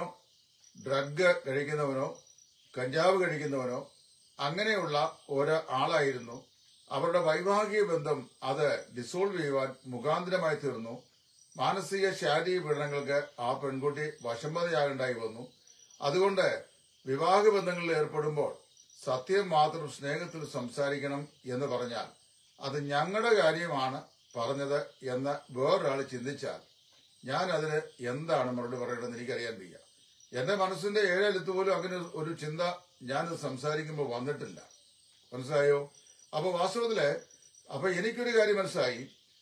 ഡ്രഗ് കഴിക്കുന്നവനോ കഞ്ചാവ് കഴിക്കുന്നവനോ അങ്ങനെയുള്ള ഒരു ആളായിരുന്നു അവരുടെ വൈവാഹിക ബന്ധം അത് ഡിസോൾവ് ചെയ്യുവാൻ മുഖാന്തരമായി തീർന്നു മാനസിക ശാരീരിക പീഡനങ്ങൾക്ക് ആ പെൺകുട്ടി വശംവതയാകേണ്ടായി വന്നു അതുകൊണ്ട് വിവാഹ ബന്ധങ്ങളിൽ ഏർപ്പെടുമ്പോൾ സത്യം മാത്രം സ്നേഹത്തിൽ സംസാരിക്കണം എന്ന് പറഞ്ഞാൽ അത് ഞങ്ങളുടെ കാര്യമാണ് പറഞ്ഞത് എന്ന് വേറൊരാൾ ചിന്തിച്ചാൽ ഞാൻ അതിന് എന്താണ് മറുപടി പറയേണ്ടതെന്ന് എനിക്കറിയാൻ വയ്യ എന്റെ മനസ്സിന്റെ ഏഴെടുത്ത് പോലും അങ്ങനെ ഒരു ചിന്ത ഞാൻ സംസാരിക്കുമ്പോൾ വന്നിട്ടില്ല മനസ്സിലായോ അപ്പൊ വാസ്തവത്തില് അപ്പൊ എനിക്കൊരു കാര്യം മനസ്സിലായി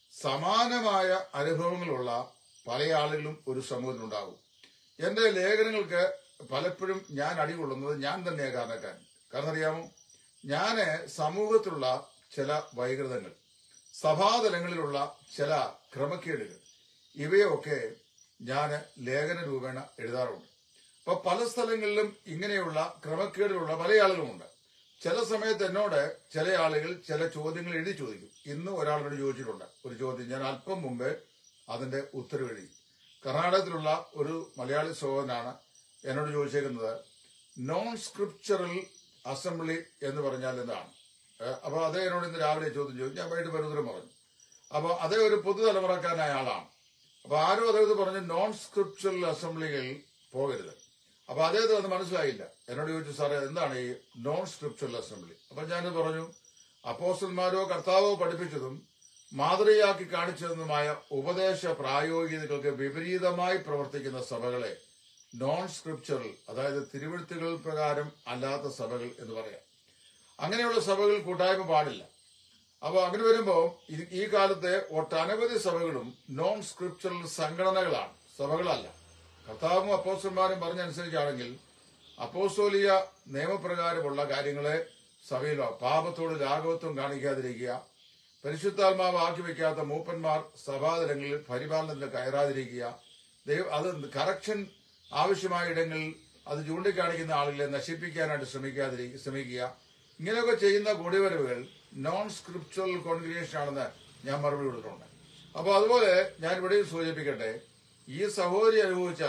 സമാനമായ അനുഭവങ്ങളുള്ള പല ആളുകളും ഒരു സമൂഹത്തിലുണ്ടാകും എന്റെ ലേഖനങ്ങൾക്ക് പലപ്പോഴും ഞാൻ അടികൊള്ളുന്നത് ഞാൻ തന്നെയാണ് കാരണക്കാരൻ കാരണം അറിയാമോ ഞാന് സമൂഹത്തിലുള്ള ചില വൈകൃതങ്ങൾ സഭാതലങ്ങളിലുള്ള ചില ക്രമക്കേടുകൾ ഇവയൊക്കെ ഞാൻ ലേഖന രൂപേണ എഴുതാറുണ്ട് അപ്പൊ പല സ്ഥലങ്ങളിലും ഇങ്ങനെയുള്ള ക്രമക്കേടുകളുള്ള പല ആളുകളുമുണ്ട് ചില സമയത്ത് എന്നോട് ചില ആളുകൾ ചില ചോദ്യങ്ങൾ എഴുതി ചോദിക്കും ഇന്ന് ഒരാളോട് ചോദിച്ചിട്ടുണ്ട് ഒരു ചോദ്യം ഞാൻ അല്പം മുമ്പേ അതിന്റെ ഉത്തരവ് എഴുതി കർണാടകത്തിലുള്ള ഒരു മലയാളി സഹോദരനാണ് എന്നോട് ചോദിച്ചേക്കുന്നത് നോൺ സ്ക്രിപ്ചറൽ അസംബ്ലി എന്ന് പറഞ്ഞാൽ എന്താണ് ഏഹ് അപ്പൊ അതേ എന്നോട് ഇന്ന് രാവിലെ ചോദ്യം ചോദിച്ചു ഞാൻ വൈകിട്ട് പരുതരം പറഞ്ഞു അപ്പൊ അതേ ഒരു പുതുതലമുറക്കാരനായ ആളാണ് അപ്പൊ ആരോ അദ്ദേഹത്തെ പറഞ്ഞു നോൺ സ്ക്രിപ്ചറൽ അസംബ്ലികളിൽ പോകരുത് അപ്പൊ അദ്ദേഹത്തിന് അത് മനസ്സിലായില്ല എന്നോട് ചോദിച്ചു സാറേ എന്താണ് ഈ നോൺ സ്ക്രിപ്ചറൽ അസംബ്ലി അപ്പൊ ഞാൻ പറഞ്ഞു അപ്പോസ്റ്റന്മാരോ കർത്താവോ പഠിപ്പിച്ചതും മാതൃകയാക്കി കാണിച്ചതുമായ ഉപദേശ പ്രായോഗികതകൾക്ക് വിപരീതമായി പ്രവർത്തിക്കുന്ന സഭകളെ നോൺ സ്ക്രിപ്ചറൽ അതായത് തിരുവഴുത്തുകൾ പ്രകാരം അല്ലാത്ത സഭകൾ എന്ന് പറയാം അങ്ങനെയുള്ള സഭകൾ കൂട്ടായ്മ പാടില്ല അപ്പൊ അങ്ങനെ വരുമ്പോ ഈ- ഈ കാലത്തെ ഒട്ടനവധി സഭകളും നോൺ സ്ക്രിപ്ചറൽ സംഘടനകളാണ് സഭകളല്ല കർത്താവും അപ്പോസ്റ്റന്മാരും പറഞ്ഞനുസരിച്ചാണെങ്കിൽ അപ്പോസ്തോലിയ നിയമപ്രകാരമുള്ള കാര്യങ്ങളെ സഭയിലോ പാപത്തോട് രാഘവത്വം കാണിക്കാതിരിക്കുക പരിശുദ്ധാത്മാവ് ആക്കി വെക്കാത്ത മൂപ്പന്മാർ സഭാതലങ്ങളിൽ പരിപാലനത്തിന് കയറാതിരിക്കുക ദൈവ അത് കറക്ഷൻ ആവശ്യമായ ഇടങ്ങളിൽ അത് ചൂണ്ടിക്കാണിക്കുന്ന ആളുകളെ നശിപ്പിക്കാനായിട്ട് ശ്രമിക്കാതിരി ശ്രമിക്കുക ഇങ്ങനെയൊക്കെ ചെയ്യുന്ന കൂടിവരവുകൾ നോൺ സ്ക്രിപ്ച്വൽ കോൺഗ്രിഗേഷൻ ആണെന്ന് ഞാൻ മറുപടി കൊടുത്തിട്ടുണ്ട് അപ്പോൾ അതുപോലെ ഞാൻ ഇവിടെയും സൂചിപ്പിക്കട്ടെ ഈ സഹോദരി അനുഭവിച്ച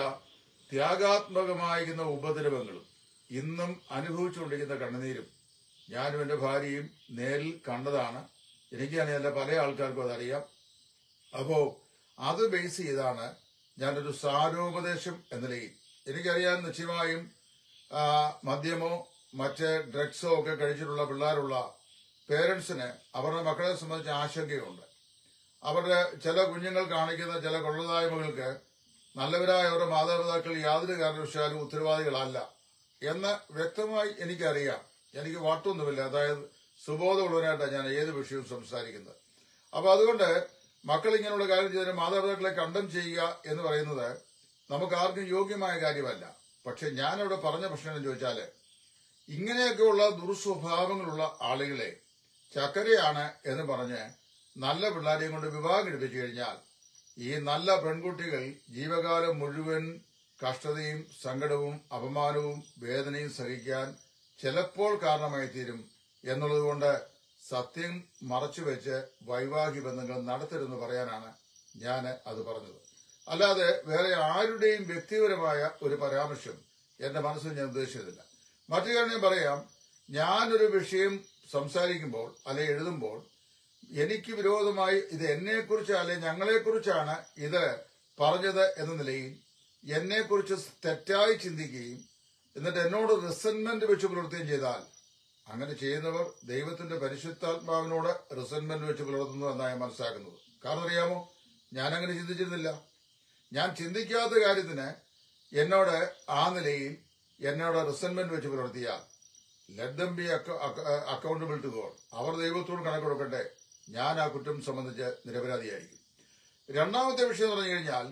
ത്യാഗാത്മകമായിരിക്കുന്ന ഉപദ്രവങ്ങളും ഇന്നും അനുഭവിച്ചുകൊണ്ടിരിക്കുന്ന കണ്ണുനീരും ഞാനും എന്റെ ഭാര്യയും നേരിൽ കണ്ടതാണ് എനിക്കറിയാല്ല പല ആൾക്കാർക്കും അതറിയാം അപ്പോ അത് ബേസ് ചെയ്താണ് ഞാനൊരു സാരോപദേശം എന്ന നിലയിൽ എനിക്കറിയാൻ നിശ്ചയമായും ആ, മദ്യമോ മറ്റ് ഡ്രഗ്സോ ഒക്കെ കഴിച്ചിട്ടുള്ള പിള്ളേരുള്ള പേരൻസിന് അവരുടെ മക്കളെ സംബന്ധിച്ച് ആശങ്കയുണ്ട് അവരുടെ ചില കുഞ്ഞുങ്ങൾ കാണിക്കുന്ന ചില കൊള്ളതായ്മകൾക്ക് നല്ലവരായ അവരുടെ മാതാപിതാക്കൾ യാതൊരു കാരണവശാലും ഉത്തരവാദികളല്ല എന്ന് വ്യക്തമായി എനിക്കറിയാം എനിക്ക് വാട്ടൊന്നുമില്ല അതായത് സുബോധമുള്ളവരായിട്ടാണ് ഞാൻ ഏത് വിഷയവും സംസാരിക്കുന്നത് അപ്പൊ അതുകൊണ്ട് മക്കൾ ഇങ്ങനെയുള്ള കാര്യം ചെയ്തതിന് മാതാപിതാക്കളെ കണ്ടം ചെയ്യുക എന്ന് പറയുന്നത് നമുക്ക് ആർക്കും യോഗ്യമായ കാര്യമല്ല പക്ഷെ ഞാനിവിടെ പറഞ്ഞ പ്രശ്നം എന്ന് ചോദിച്ചാല് ഇങ്ങനെയൊക്കെയുള്ള ദുർസ്വഭാവങ്ങളുള്ള ആളുകളെ ചക്കരയാണ് എന്ന് പറഞ്ഞ് നല്ല പിള്ളേരെയും കൊണ്ട് വിവാഹം കഴിപ്പിച്ചു കഴിഞ്ഞാൽ ഈ നല്ല പെൺകുട്ടികൾ ജീവകാലം മുഴുവൻ കഷ്ടതയും സങ്കടവും അപമാനവും വേദനയും സഹിക്കാൻ ചിലപ്പോൾ കാരണമായി തീരും എന്നുള്ളതുകൊണ്ട് സത്യം മറച്ചുവെച്ച് വൈവാഹിക ബന്ധങ്ങൾ നടത്തരുതെന്ന് പറയാനാണ് ഞാൻ അത് പറഞ്ഞത് അല്ലാതെ വേറെ ആരുടെയും വ്യക്തിപരമായ ഒരു പരാമർശം എന്റെ മനസ്സിൽ ഞാൻ ഉദ്ദേശിച്ചതില്ല മറ്റു കാര്യം പറയാം ഞാനൊരു വിഷയം സംസാരിക്കുമ്പോൾ അല്ലെ എഴുതുമ്പോൾ എനിക്ക് വിരോധമായി ഇത് എന്നെക്കുറിച്ച് അല്ലെ ഞങ്ങളെക്കുറിച്ചാണ് ഇത് പറഞ്ഞത് എന്ന നിലയിൽ എന്നെക്കുറിച്ച് തെറ്റായി ചിന്തിക്കുകയും എന്നിട്ട് എന്നോട് റിസന്റ്മെന്റ് വെച്ച് പുലർത്തുകയും ചെയ്താൽ അങ്ങനെ ചെയ്യുന്നവർ ദൈവത്തിന്റെ പരിശുദ്ധാത്മാവിനോട് റിസന്റ്മെന്റ് വെച്ച് പുലർത്തുന്നു എന്നാണ് മനസ്സിലാക്കുന്നത് കാരണം അറിയാമോ ഞാൻ അങ്ങനെ ചിന്തിച്ചിരുന്നില്ല ഞാൻ ചിന്തിക്കാത്ത കാര്യത്തിന് എന്നോട് ആ നിലയിൽ എന്നോട് റിസന്റ്മെന്റ് വെച്ച് പുലർത്തിയാൽ let them be accountable to God അവർ ദൈവത്തോട് കണക്ക് കൊടുക്കട്ടെ ഞാൻ ആ കുറ്റം സംബന്ധിച്ച് നിരപരാധിയായിരിക്കും രണ്ടാമത്തെ വിഷയം എന്ന് പറഞ്ഞു കഴിഞ്ഞാൽ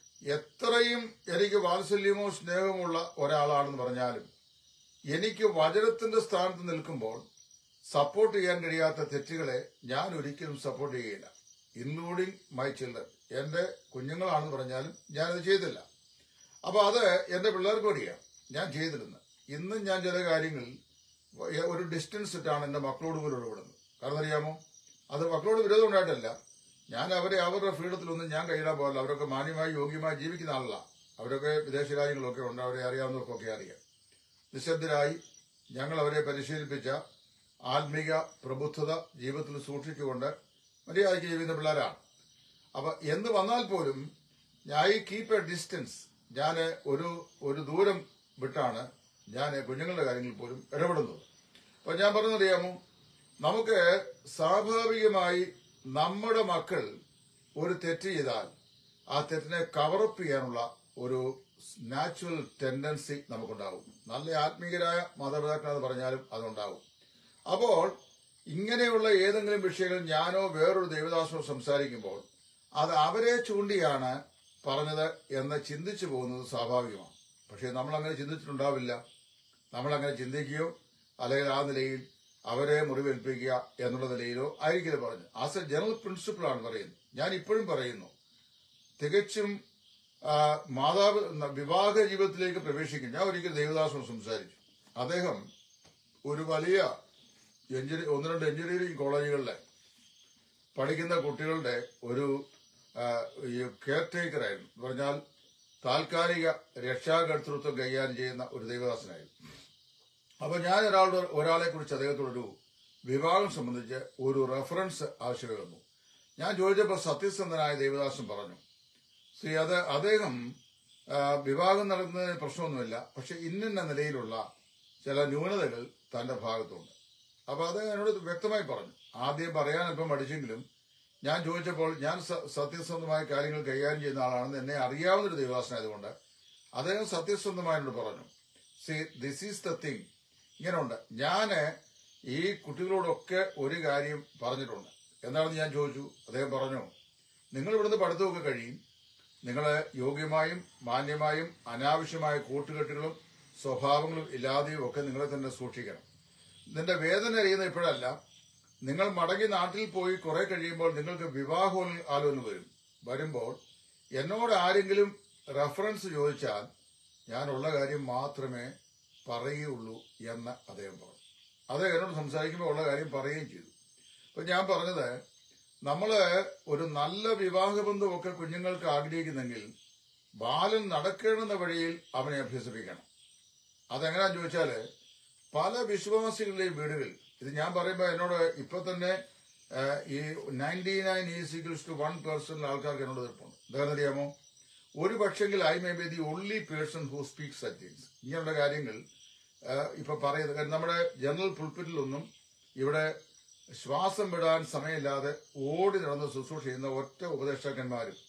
എത്രയും എനിക്ക് വാത്സല്യമോ സ്നേഹമുള്ള ഒരാളാണെന്ന് പറഞ്ഞാലും എനിക്ക് വചനത്തിന്റെ സ്ഥാനത്ത് നിൽക്കുമ്പോൾ സപ്പോർട്ട് ചെയ്യാൻ കഴിയാത്ത തെറ്റുകളെ ഞാൻ ഒരിക്കലും സപ്പോർട്ട് ചെയ്യുകയില്ല ഇൻക്ലൂഡിങ് മൈ ചിൽഡ്രൻ എന്റെ കുഞ്ഞുങ്ങളാണെന്ന് പറഞ്ഞാലും ഞാനത് ചെയ്തില്ല അപ്പൊ അത് എന്റെ പിള്ളേർക്ക് അറിയാം ഞാൻ ചെയ്തിരുന്നു ഇന്നും ഞാൻ ചില കാര്യങ്ങളിൽ ഒരു ഡിസ്റ്റൻസ് ഇട്ടാണ് എന്റെ മക്കളോട് പോലും ഇടപെടുന്നത് കാരണം അറിയാമോ അത് മക്കളോട് വിരോധം ഉണ്ടായിട്ടല്ല ഞാൻ അവരെ അവരുടെ ഫ്രീഡത്തിലൊന്നും ഞാൻ കൈയിടാൻ പോകല്ല അവരൊക്കെ മാന്യമായി യോഗ്യമായി ജീവിക്കുന്ന ആളല്ല അവരൊക്കെ വിദേശ രാജ്യങ്ങളൊക്കെ ഉണ്ട് അവരെ അറിയാവുന്നവർക്കൊക്കെ അറിയാം നിശബ്ദരായി ഞങ്ങൾ അവരെ പരിശീലിപ്പിച്ച ആത്മീക പ്രബുദ്ധത ജീവിതത്തിൽ സൂക്ഷിച്ചുകൊണ്ട് മര്യാദയ്ക്ക് ജീവിക്കുന്ന പിള്ളേരാണ് അപ്പൊ എന്ത് വന്നാൽ പോലും ഐ കീപ്പ് എ ഡിസ്റ്റൻസ് ഞാൻ ഒരു ഒരു ദൂരം വിട്ടാണ് ഞാൻ കുഞ്ഞുങ്ങളുടെ കാര്യങ്ങളിൽ പോലും ഇടപെടുന്നത് അപ്പൊ ഞാൻ പറഞ്ഞതറിയാമോ നമുക്ക് സ്വാഭാവികമായി നമ്മുടെ മക്കൾ ഒരു തെറ്റ് ചെയ്താൽ ആ തെറ്റിനെ കവറപ്പ് ചെയ്യാനുള്ള ഒരു നാച്ചുറൽ ടെൻഡൻസി നമുക്കുണ്ടാവും നല്ല ആത്മീയരായ മാതാപിതാക്കൾ എന്ന് പറഞ്ഞാലും അതുണ്ടാവും അപ്പോൾ ഇങ്ങനെയുള്ള ഏതെങ്കിലും വിഷയങ്ങൾ ഞാനോ വേറൊരു ദേവദാസോ സംസാരിക്കുമ്പോൾ അത് അവരെ ചൂണ്ടിയാണ് പറഞ്ഞത് എന്ന് ചിന്തിച്ചു പോകുന്നത് സ്വാഭാവികമാണ് പക്ഷെ നമ്മൾ അങ്ങനെ ചിന്തിച്ചിട്ടുണ്ടാവില്ല നമ്മൾ അങ്ങനെ ചിന്തിക്കുകയോ അല്ലെങ്കിൽ ആ നിലയിൽ അവരെ മുറിവേൽപ്പിക്കുക എന്നുള്ള നിലയിലോ ആയിരിക്കില്ല പറഞ്ഞു ആസ് എ ജനറൽ പ്രിൻസിപ്പിൾ ആണ് പറയുന്നത് ഞാൻ ഇപ്പോഴും പറയുന്നു തികച്ചും ആ, മാതാവ് വിവാഹ ജീവിതത്തിലേക്ക് പ്രവേശിക്കും ഞാൻ ഒരിക്കൽ ദേവദാസനോട് സംസാരിച്ചു അദ്ദേഹം ഒരു വലിയ എഞ്ചിനീ- ഒന്ന് രണ്ട് എഞ്ചിനീയറിംഗ് കോളേജുകളിലെ പഠിക്കുന്ന കുട്ടികളുടെ ഒരു കെയർ ടേക്കർ ആയിരുന്നു എന്ന് പറഞ്ഞാൽ താൽക്കാലിക രക്ഷാകർത്തൃത്വം കൈകാര്യം ചെയ്യുന്ന ഒരു ദേവദാസനായിരുന്നു അപ്പൊ ഞാൻ ഒരാളുടെ ഒരാളെ കുറിച്ച് അദ്ദേഹത്തോടൊരു വിവാഹം സംബന്ധിച്ച് ഒരു റെഫറൻസ് ആവശ്യമേ വന്നു ഞാൻ ചോദിച്ചപ്പോൾ സത്യസന്ധനായ ദേവദാസൻ പറഞ്ഞു ശ്രീ അത് അദ്ദേഹം ആ, വിവാഹം നടത്തുന്നതിന് പ്രശ്നമൊന്നുമില്ല പക്ഷെ ഇന്നിന്ന നിലയിലുള്ള ചില ന്യൂനതകൾ തന്റെ ഭാഗത്തുണ്ട് അപ്പൊ അത് എന്നോട് വ്യക്തമായി പറഞ്ഞു ആദ്യം പറയാൻ അല്പം മടിച്ചെങ്കിലും ഞാൻ ചോദിച്ചപ്പോൾ ഞാൻ സ- സത്യസന്ധമായ കാര്യങ്ങൾ കൈകാര്യം ചെയ്യുന്ന ആളാണെന്ന് എന്നെ അറിയാവുന്ന ഒരു ദേവദാസനായതുകൊണ്ട് അദ്ദേഹം സത്യസന്ധമായി എന്നോട് പറഞ്ഞു see this is the thing ഇങ്ങനെയുണ്ട് ഞാന് ഈ കുട്ടികളോടൊക്കെ ഒരു കാര്യം പറഞ്ഞിട്ടുണ്ട് എന്താണെന്ന് ഞാൻ ചോദിച്ചു അദ്ദേഹം പറഞ്ഞു നിങ്ങൾ ഇവിടുന്ന് പഠിത്തമൊക്കെ കഴിയും നിങ്ങൾ യോഗ്യമായും മാന്യമായും അനാവശ്യമായ കൂട്ടുകെട്ടുകളും സ്വഭാവങ്ങളും ഇല്ലാതെയും ഒക്കെ നിങ്ങളെ തന്നെ സൂക്ഷിക്കണം നിന്റെ വേദന അറിയുന്ന ഇപ്പോഴല്ല നിങ്ങൾ മടങ്ങി നാട്ടിൽ പോയി കുറെ കഴിയുമ്പോൾ നിങ്ങൾക്ക് വിവാഹ ആലോചന വരും വരുമ്പോൾ എന്നോട് ആരെങ്കിലും റെഫറൻസ് ചോദിച്ചാൽ ഞാനുള്ള കാര്യം മാത്രമേ പറയുകയുള്ളൂ എന്ന് അദ്ദേഹം പറഞ്ഞു അദ്ദേഹം എന്നോട് സംസാരിക്കുമ്പോൾ ഉള്ള കാര്യം പറയുകയും ചെയ്തു അപ്പൊ ഞാൻ പറഞ്ഞത് നമ്മള് ഒരു നല്ല വിവാഹബന്ധമൊക്കെ കുഞ്ഞുങ്ങൾക്ക് ആഗ്രഹിക്കുന്നെങ്കിൽ ബാലൻ നടക്കേണ്ടുന്ന വഴിയിൽ അവനെ അഭ്യസിപ്പിക്കണം അതെങ്ങനെയാന്ന് ചോദിച്ചാല് പല വിശ്വാസികളുടെയും വീടുകൾ ഇത് ഞാൻ പറയുമ്പോൾ എന്നോട് ഇപ്പൊ തന്നെ ആ, ഈ നയൻറ്റി നയൻ ഈസിക്കൽസ് ടു വൺ പേഴ്സൺ ആൾക്കാർക്ക് എന്നോട് തീർപ്പുണ്ട് എന്താണെന്ന് അറിയാമോ ഒരു പക്ഷെങ്കിൽ I may be the only person who speaks such things ഇങ്ങനെയുള്ള കാര്യങ്ങൾ ആ, ഇപ്പൊ പറയുന്നത് കാരണം നമ്മുടെ ജനറൽ പുൾപ്പിറ്റിലൊന്നും ഇവിടെ ശ്വാസം വിടാൻ സമയമില്ലാതെ ഓടി നടന്ന് ശുശ്രൂഷ ചെയ്യുന്ന ഒറ്റ ഉപദേഷ്ടാക്കന്മാരും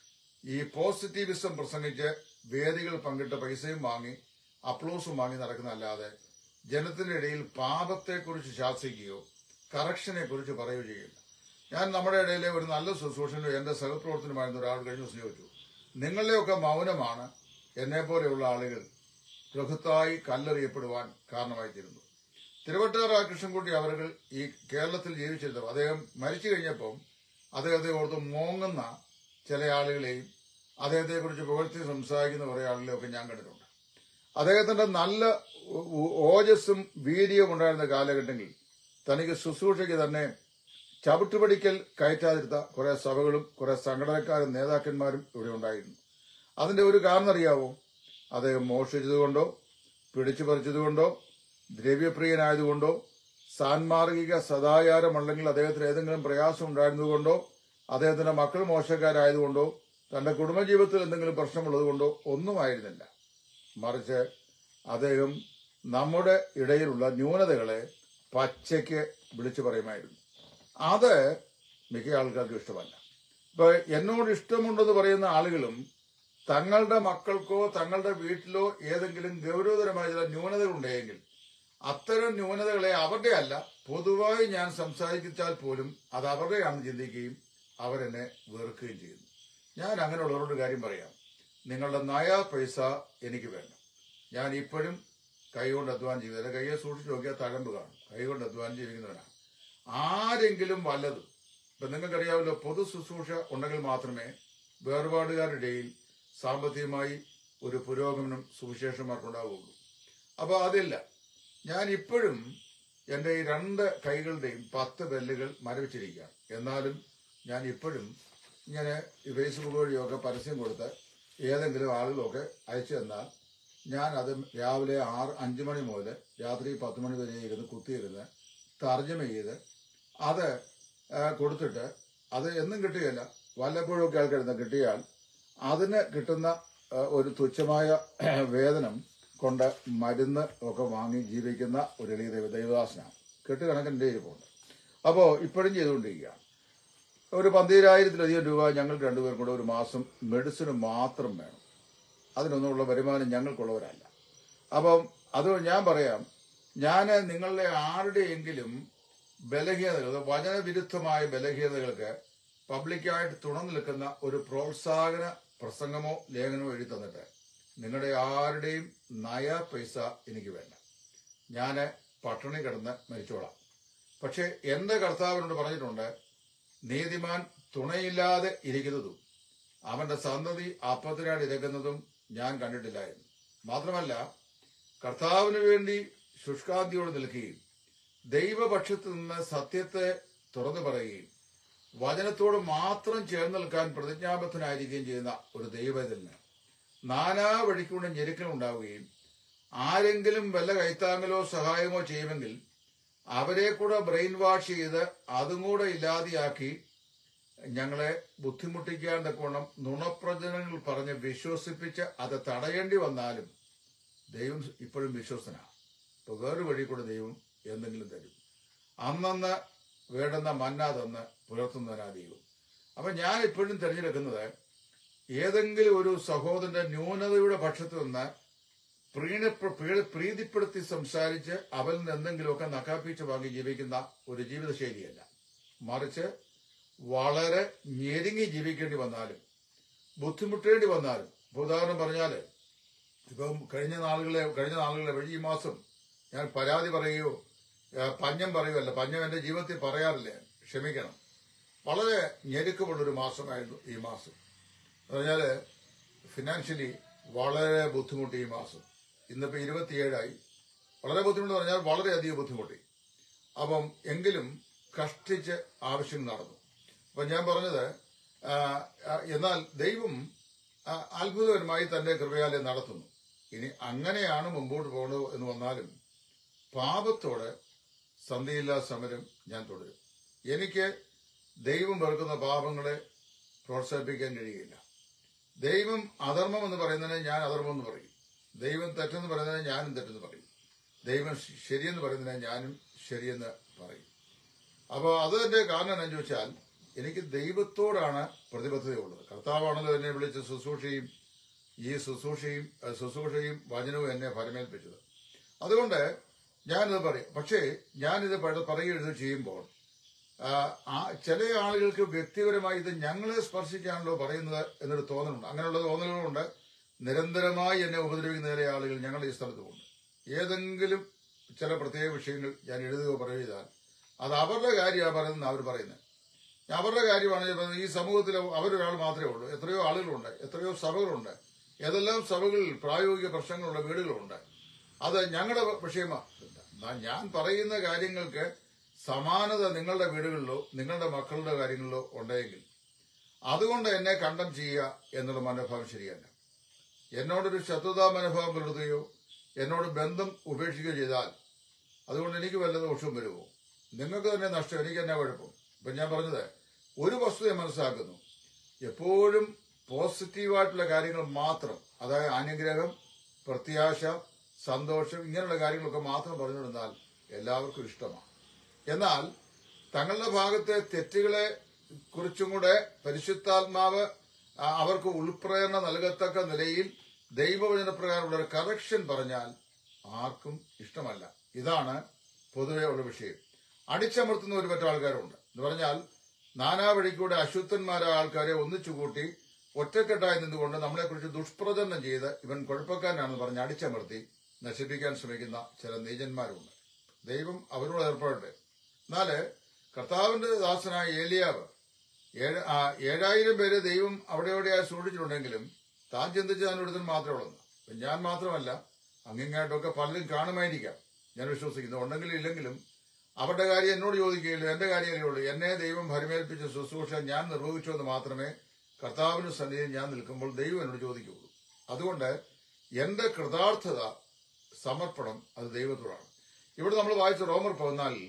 ഈ പോസിറ്റീവിസം പ്രസംഗിച്ച് വേദികൾ പങ്കിട്ട് പൈസയും വാങ്ങി അപ്ലോസും വാങ്ങി നടക്കുന്നതല്ലാതെ ജനത്തിന്റെ ഇടയിൽ പാപത്തെക്കുറിച്ച് ശാസിക്കുകയോ കറക്ഷനെ കുറിച്ച് പറയുകയോ ചെയ്യില്ല ഞാൻ നമ്മുടെ ഇടയിലെ ഒരു നല്ല ശുശ്രൂഷനും എന്റെ സഹപ്രവർത്തനമായിരുന്ന ഒരാൾ കഴിഞ്ഞ ദിവസം ചോദിച്ചു നിങ്ങളുടെയൊക്കെ മൗനമാണ് എന്നെ പോലെയുള്ള ആളുകൾ ബൃഹത്തായി കല്ലെറിയപ്പെടുവാൻ കാരണമായി തീരുന്നു തിരുവട്ടാറ കൃഷ്ണൻകുട്ടി അവർ ഈ കേരളത്തിൽ ജീവിച്ചിരുന്നു അദ്ദേഹം മരിച്ചു കഴിഞ്ഞപ്പം അദ്ദേഹത്തെ ഓർത്ത് മോങ്ങുന്ന ചില ആളുകളെയും അദ്ദേഹത്തെ കുറിച്ച് പുകഴ്ത്തി സംസാരിക്കുന്ന കുറെ ആളുകളെയും ഒക്കെ ഞാൻ കണ്ടിട്ടുണ്ട് അദ്ദേഹത്തിന്റെ നല്ല ഓ- ഓ- ഓജസ്സും വീര്യവും ഉണ്ടായിരുന്ന കാലഘട്ടങ്ങളിൽ തനിക്ക് ശുശ്രൂഷയ്ക്ക് തന്നെ ചവിട്ടുപടിക്കൽ കയറ്റാതിരുത്ത കുറെ സഭകളും കുറെ സംഘടനക്കാരും നേതാക്കന്മാരും ഇവിടെ ഉണ്ടായിരുന്നു അതിന്റെ ഒരു കാരണം അറിയാവോ അദ്ദേഹം മോഷ്ടിച്ചതുകൊണ്ടോ പിടിച്ചു പറിച്ചതുകൊണ്ടോ ദ്രവ്യപ്രിയനായതുകൊണ്ടോ സാൻമാർഗിക സദാചാരമുണ്ടെങ്കിൽ അദ്ദേഹത്തിന് ഏതെങ്കിലും പ്രയാസം ഉണ്ടായിരുന്നതുകൊണ്ടോ അദ്ദേഹത്തിന്റെ മക്കൾ മോശക്കാരായതുകൊണ്ടോ തന്റെ കുടുംബജീവിതത്തിൽ എന്തെങ്കിലും പ്രശ്നമുള്ളതുകൊണ്ടോ ഒന്നുമായിരുന്നില്ല മറിച്ച് അദ്ദേഹം നമ്മുടെ ഇടയിലുള്ള ന്യൂനതകളെ പച്ചയ്ക്ക് വിളിച്ചു പറയുമായിരുന്നു അത് മിക്ക ആൾക്കാർക്കും ഇഷ്ടമല്ല ഇപ്പൊ എന്നോട് ഇഷ്ടമുണ്ടെന്ന് പറയുന്ന ആളുകളും തങ്ങളുടെ മക്കൾക്കോ തങ്ങളുടെ വീട്ടിലോ ഏതെങ്കിലും ഗൗരവതരമായ ചില ന്യൂനതകൾ ഉണ്ടെങ്കിൽ അത്തരം ന്യൂനതകളെ അവരുടെ അല്ല പൊതുവായി ഞാൻ സംസാരിച്ചാൽ പോലും അത് അവരുടെയാണെന്ന് ചിന്തിക്കുകയും അവരെന്നെ വെറുക്കുകയും ചെയ്യുന്നു ഞാൻ അങ്ങനെയുള്ളവരോട് കാര്യം പറയാം നിങ്ങളുടെ നയാ പൈസ എനിക്ക് വേണ്ട ഞാൻ ഇപ്പോഴും കൈകൊണ്ട് അധ്വാനം ചെയ്തത് കൈയെ സൂക്ഷിച്ച് നോക്കിയാൽ തഴമ്പ് കാണും കൈകൊണ്ട് അധ്വാനം ജീവിക്കുന്നവനാണ് ആരെങ്കിലും വല്ലതും ഇപ്പൊ നിങ്ങൾക്കറിയാമല്ലോ പൊതു ശുശ്രൂഷ ഉണ്ടെങ്കിൽ മാത്രമേ വേർപാടുകാരുടെ ഇടയിൽ സാമ്പത്തികമായി ഒരു പുരോഗമനം സുവിശേഷന്മാർക്കുണ്ടാവുകയുള്ളൂ അപ്പൊ അതില്ല ഞാൻ ഇപ്പോഴും എന്റെ ഈ രണ്ട് കൈകളുടെയും പത്ത് ബെല്ലുകൾ മരവിച്ചിരിക്കുകയാണ് എന്നാലും ഞാൻ ഇപ്പോഴും ഇങ്ങനെ ഈ ഫേസ്ബുക്ക് വഴിയൊക്കെ പരസ്യം കൊടുത്ത് ഏതെങ്കിലും ആളുകളൊക്കെ അയച്ചു തന്നാൽ ഞാൻ അത് രാവിലെ ആറ് അഞ്ചു മണി മുതൽ രാത്രി പത്ത് മണി വരെ ഇരുന്ന് കുത്തിയിരുന്ന് തർജ്ജമ ചെയ്ത് അത് ആ, കൊടുത്തിട്ട് അത് എന്നും കിട്ടുകയില്ല വല്ലപ്പോഴും ഒക്കെ ആൾക്കാരുന്ന കിട്ടിയാൽ അതിന് കിട്ടുന്ന ആ, ഒരു തുച്ഛമായ വേതനം കൊണ്ട് മരുന്ന് ഒക്കെ വാങ്ങി ജീവിക്കുന്ന ഒരു എളിയ ദൈവ ദൈവദാസനാണ് കെട്ടുകണക്കിൻ്റെ ഇരിപ്പുണ്ട് അപ്പോൾ ഇപ്പോഴും ചെയ്തുകൊണ്ടിരിക്കുകയാണ് ഒരു പന്തിരായിരത്തിലധികം രൂപ ഞങ്ങൾ രണ്ടുപേരും കൂടെ ഒരു മാസം മെഡിസിന് മാത്രം വേണം അതിനൊന്നുമുള്ള വരുമാനം ഞങ്ങൾക്കുള്ളവരല്ല അപ്പം അത് ഞാൻ പറയാം ഞാൻ നിങ്ങളുടെ ആരുടെയെങ്കിലും ബലഹീനതകൾ അത് വചനവിരുദ്ധമായ ബലഹീനതകൾക്ക് പബ്ലിക്കായിട്ട് തുണന്നു നിൽക്കുന്ന ഒരു പ്രോത്സാഹന പ്രസംഗമോ ലേഖനമോ എഴുതി തന്നിട്ട് നിങ്ങളുടെ ആരുടെയും നയ പൈസ എനിക്ക് വേണ്ട ഞാൻ പട്ടിണി കിടന്ന് മരിച്ചോളാം പക്ഷെ എന്റെ കർത്താവിനോട് പറഞ്ഞിട്ടുണ്ട് നീതിമാൻ തുണയില്ലാതെ ഇരിക്കുന്നതും അവന്റെ സന്തതി അപ്പത്തിനാട് ഇരക്കുന്നതും ഞാൻ കണ്ടിട്ടില്ലായിരുന്നു മാത്രമല്ല കർത്താവിന് വേണ്ടി ശുഷ്കാന്തിയോട് നിൽക്കുകയും ദൈവപക്ഷത്ത് നിന്ന് സത്യത്തെ തുറന്നു പറയുകയും വചനത്തോട് മാത്രം ചേർന്ന് നിൽക്കാൻ പ്രതിജ്ഞാബദ്ധനായിരിക്കുകയും ചെയ്യുന്ന ഒരു ദൈവത്തിന് നാനാ വഴിക്കൂടെ ഞെരുക്കലുണ്ടാവുകയും ആരെങ്കിലും വല്ല കൈത്താങ്ങലോ സഹായമോ ചെയ്യുമെങ്കിൽ അവരെ കൂടെ ബ്രെയിൻ വാഷ് ചെയ്ത് അതും കൂടെ ഇല്ലാതെയാക്കി ഞങ്ങളെ ബുദ്ധിമുട്ടിക്കാൻ തക്കോണം നുണപ്രചനങ്ങൾ പറഞ്ഞ് വിശ്വസിപ്പിച്ച് അത് തടയേണ്ടി വന്നാലും ദൈവം ഇപ്പോഴും വിശ്വസനാണ് ഇപ്പൊ വേറൊരു വഴി കൂടെ ദൈവം എന്തെങ്കിലും തരും അന്നന്ന് വേണ്ടുന്ന മന്ന തന്ന് പുലർത്തുന്നവനാ ദൈവം അപ്പൊ ഞാൻ ഇപ്പോഴും തിരഞ്ഞെടുക്കുന്നത് ഏതെങ്കിലും ഒരു സഹോദരന്റെ ന്യൂനതയുടെ പക്ഷത്ത് നിന്ന് പ്രീണ പ്രീ- പ്രീതിപ്പെടുത്തി സംസാരിച്ച് അവരിൽ നിന്ന് എന്തെങ്കിലുമൊക്കെ നക്കാപ്പിച്ച് വാങ്ങി ജീവിക്കുന്ന ഒരു ജീവിതശൈലിയല്ല മറിച്ച് വളരെ ഞെരുങ്ങി ജീവിക്കേണ്ടി വന്നാലും ബുദ്ധിമുട്ടേണ്ടി വന്നാലും ഇപ്പൊ ഉദാഹരണം പറഞ്ഞാല് ഇപ്പം കഴിഞ്ഞ നാളുകളെ കഴിഞ്ഞ നാളുകളെ വഴി ഈ മാസം ഞാൻ പരാതി പറയുകയോ ആ, പഞ്ഞം പറയുമല്ല പഞ്ഞം എന്റെ ജീവിതത്തിൽ പറയാറില്ല ഞാൻ. ക്ഷമിക്കണം വളരെ ഞെരുക്കമുള്ളൊരു മാസമായിരുന്നു ഈ മാസം എന്ന് പറഞ്ഞാല് ഫിനാൻഷ്യലി വളരെ ബുദ്ധിമുട്ടി ഈ മാസം ഇന്നിപ്പോ ഇരുപത്തിയേഴായി വളരെ ബുദ്ധിമുട്ട് പറഞ്ഞാൽ വളരെയധികം ബുദ്ധിമുട്ടി അപ്പം എങ്കിലും കഷ്ടിച്ച് ആവശ്യം നടന്നു അപ്പൊ ഞാൻ പറഞ്ഞത് ആ, ആ, എന്നാൽ ദൈവം ആ, അത്ഭുതകരമായി തന്റെ കൃപയാലെ നടത്തുന്നു ഇനി അങ്ങനെയാണ് മുമ്പോട്ട് പോകുന്നത് എന്ന് വന്നാലും പാപത്തോട് സന്ധിയില്ലാ സമരം ഞാൻ തുടരും എനിക്ക് ദൈവം വെറുക്കുന്ന പാപങ്ങളെ പ്രോത്സാഹിപ്പിക്കാൻ കഴിയില്ല ദൈവം അധർമ്മം എന്ന് പറയുന്നതിനെ ഞാൻ അധർമ്മം എന്ന് പറയും ദൈവം തെറ്റെന്ന് പറയുന്നതിനെ ഞാനും തെറ്റെന്ന് പറയും ദൈവം ശരിയെന്ന് പറയുന്നതിനെ ഞാനും ശരിയെന്ന് പറയും അപ്പോൾ അതിന്റെ കാരണം എന്താണെന്ന് ചോദിച്ചാൽ എനിക്ക് ദൈവത്തോടാണ് പ്രതിബദ്ധതയുള്ളത് കർത്താവാണല്ലോ എന്നെ വിളിച്ച് ശുശ്രൂഷയും ഈ ശുശ്രൂഷയും അഹ് ശുശ്രൂഷയും വചനവും എന്നെ ഫലമേൽപ്പിച്ചത് അതുകൊണ്ട് ഞാനിത് പറയും പക്ഷേ ഞാനിത് പ- പറയുകയും ചെയ്യുമ്പോൾ ആ, ആ ചില ആളുകൾക്ക് വ്യക്തിപരമായി ഇത് ഞങ്ങളെ സ്പർശിക്കാണല്ലോ പറയുന്നത് എന്നൊരു തോന്നലുണ്ട് അങ്ങനെയുള്ള തോന്നലുകളുണ്ട് നിരന്തരമായി എന്നെ ഉപദ്രവിക്കുന്ന ചില ആളുകൾ ഞങ്ങളുടെ ഈ സ്ഥലത്തുമുണ്ട് ഏതെങ്കിലും ചില പ്രത്യേക വിഷയങ്ങൾ ഞാൻ എഴുതുകയോ പറയുകയോ ചെയ്താൽ അത് അവരുടെ കാര്യമാണ് പറയുന്നത് അവർ പറയുന്നത് അവരുടെ കാര്യമാണ് ഞാൻ പറയുന്നത്. ഈ സമൂഹത്തിൽ അവരൊരാൾ മാത്രമേ ഉള്ളൂ എത്രയോ ആളുകളുണ്ട് എത്രയോ സഭകളുണ്ട് ഏതെല്ലാം സഭകളിൽ പ്രായോഗിക പ്രശ്നങ്ങളുള്ള വീടുകളുണ്ട് അത് ഞങ്ങളുടെ വിഷയമാണ് ഞാൻ പറയുന്ന കാര്യങ്ങൾക്ക് സമാനത നിങ്ങളുടെ വീടുകളിലോ നിങ്ങളുടെ മക്കളുടെ കാര്യങ്ങളിലോ ഉണ്ടെങ്കിൽ അതുകൊണ്ട് എന്നെ കണ്ടം ചെയ്യുക എന്നുള്ള മനോഭാവം ശരിയല്ല എന്നോടൊരു ശത്രുതാ മനോഭാവം പുലർത്തുകയോ എന്നോട് ബന്ധം ഉപേക്ഷിക്കുകയോ ചെയ്താൽ അതുകൊണ്ട് എനിക്ക് വല്ല ദോഷവും വരുമോ നിങ്ങൾക്ക് തന്നെ നഷ്ടം എനിക്ക് തന്നെ കുഴപ്പം ഇപ്പൊ ഞാൻ പറഞ്ഞത് ഒരു വസ്തുത മനസ്സിലാക്കുന്നു എപ്പോഴും പോസിറ്റീവായിട്ടുള്ള കാര്യങ്ങൾ മാത്രം അതായത് അനുഗ്രഹം പ്രത്യാശ സന്തോഷം ഇങ്ങനെയുള്ള കാര്യങ്ങളൊക്കെ മാത്രം പറഞ്ഞുകൊടുത്താൽ എല്ലാവർക്കും ഇഷ്ടമാണ് എന്നാൽ തങ്ങളുടെ ഭാഗത്തെ തെറ്റുകളെ കുറിച്ചും കൂടെ പരിശുദ്ധാത്മാവ് ആ, അവർക്ക് ഉൾപ്രേരണ നൽകത്തക്ക നിലയിൽ ദൈവവചനപ്രകാരമുള്ള ഒരു കറക്ഷൻ പറഞ്ഞാൽ ആർക്കും ഇഷ്ടമല്ല ഇതാണ് പൊതുവെ ഉള്ള വിഷയം അടിച്ചമർത്തുന്ന ഒരു പറ്റ ആൾക്കാരുണ്ട് എന്ന് പറഞ്ഞാൽ നാനാവഴിക്കൂടെ അശുദ്ധന്മാരായ ആൾക്കാരെ ഒന്നിച്ചു കൂട്ടി ഒറ്റക്കെട്ടായി നിന്നുകൊണ്ട് നമ്മളെക്കുറിച്ച് ദുഷ്പ്രചരണം ചെയ്ത് ഇവൻ കുഴപ്പക്കാരനാണെന്ന് പറഞ്ഞ് അടിച്ചമർത്തി നശിപ്പിക്കാൻ ശ്രമിക്കുന്ന ചില നീചന്മാരുണ്ട് ദൈവം അവരോട് ഏർപ്പെടട്ടെ എന്നാല് കർത്താവിന്റെ ദാസനായ ഏലിയാവ് ഏഴ് ആ, ഏഴായിരം പേരെ ദൈവം അവിടെ എവിടെയായി സൂക്ഷിച്ചിട്ടുണ്ടെങ്കിലും താൻ ചിന്തിച്ച താൻ ഒരുത്തൻ മാത്രമേ ഉള്ളൂ അപ്പൊ ഞാൻ മാത്രമല്ല അങ്ങിങ്ങായിട്ടൊക്കെ പലരും കാണുമായിരിക്കാം ഞാൻ വിശ്വസിക്കുന്നു ഉണ്ടെങ്കിലും ഇല്ലെങ്കിലും അവരുടെ കാര്യം എന്നോട് ചോദിക്കുകയില്ല എന്റെ കാര്യമല്ലേ ഉള്ളൂ എന്നെ ദൈവം ഭരമേൽപ്പിച്ച ശുശ്രൂഷ ഞാൻ നിർവഹിച്ചു എന്ന് മാത്രമേ കർത്താവിന് സന്നിധിയിൽ ഞാൻ നിൽക്കുമ്പോൾ ദൈവം എന്നോട് ചോദിക്കുകയുള്ളൂ അതുകൊണ്ട് എന്റെ കൃതാർത്ഥത സമർപ്പണം അത് ദൈവത്തോടാണ് ഇവിടെ നമ്മൾ വായിച്ച റോമർ പതിനാലിൽ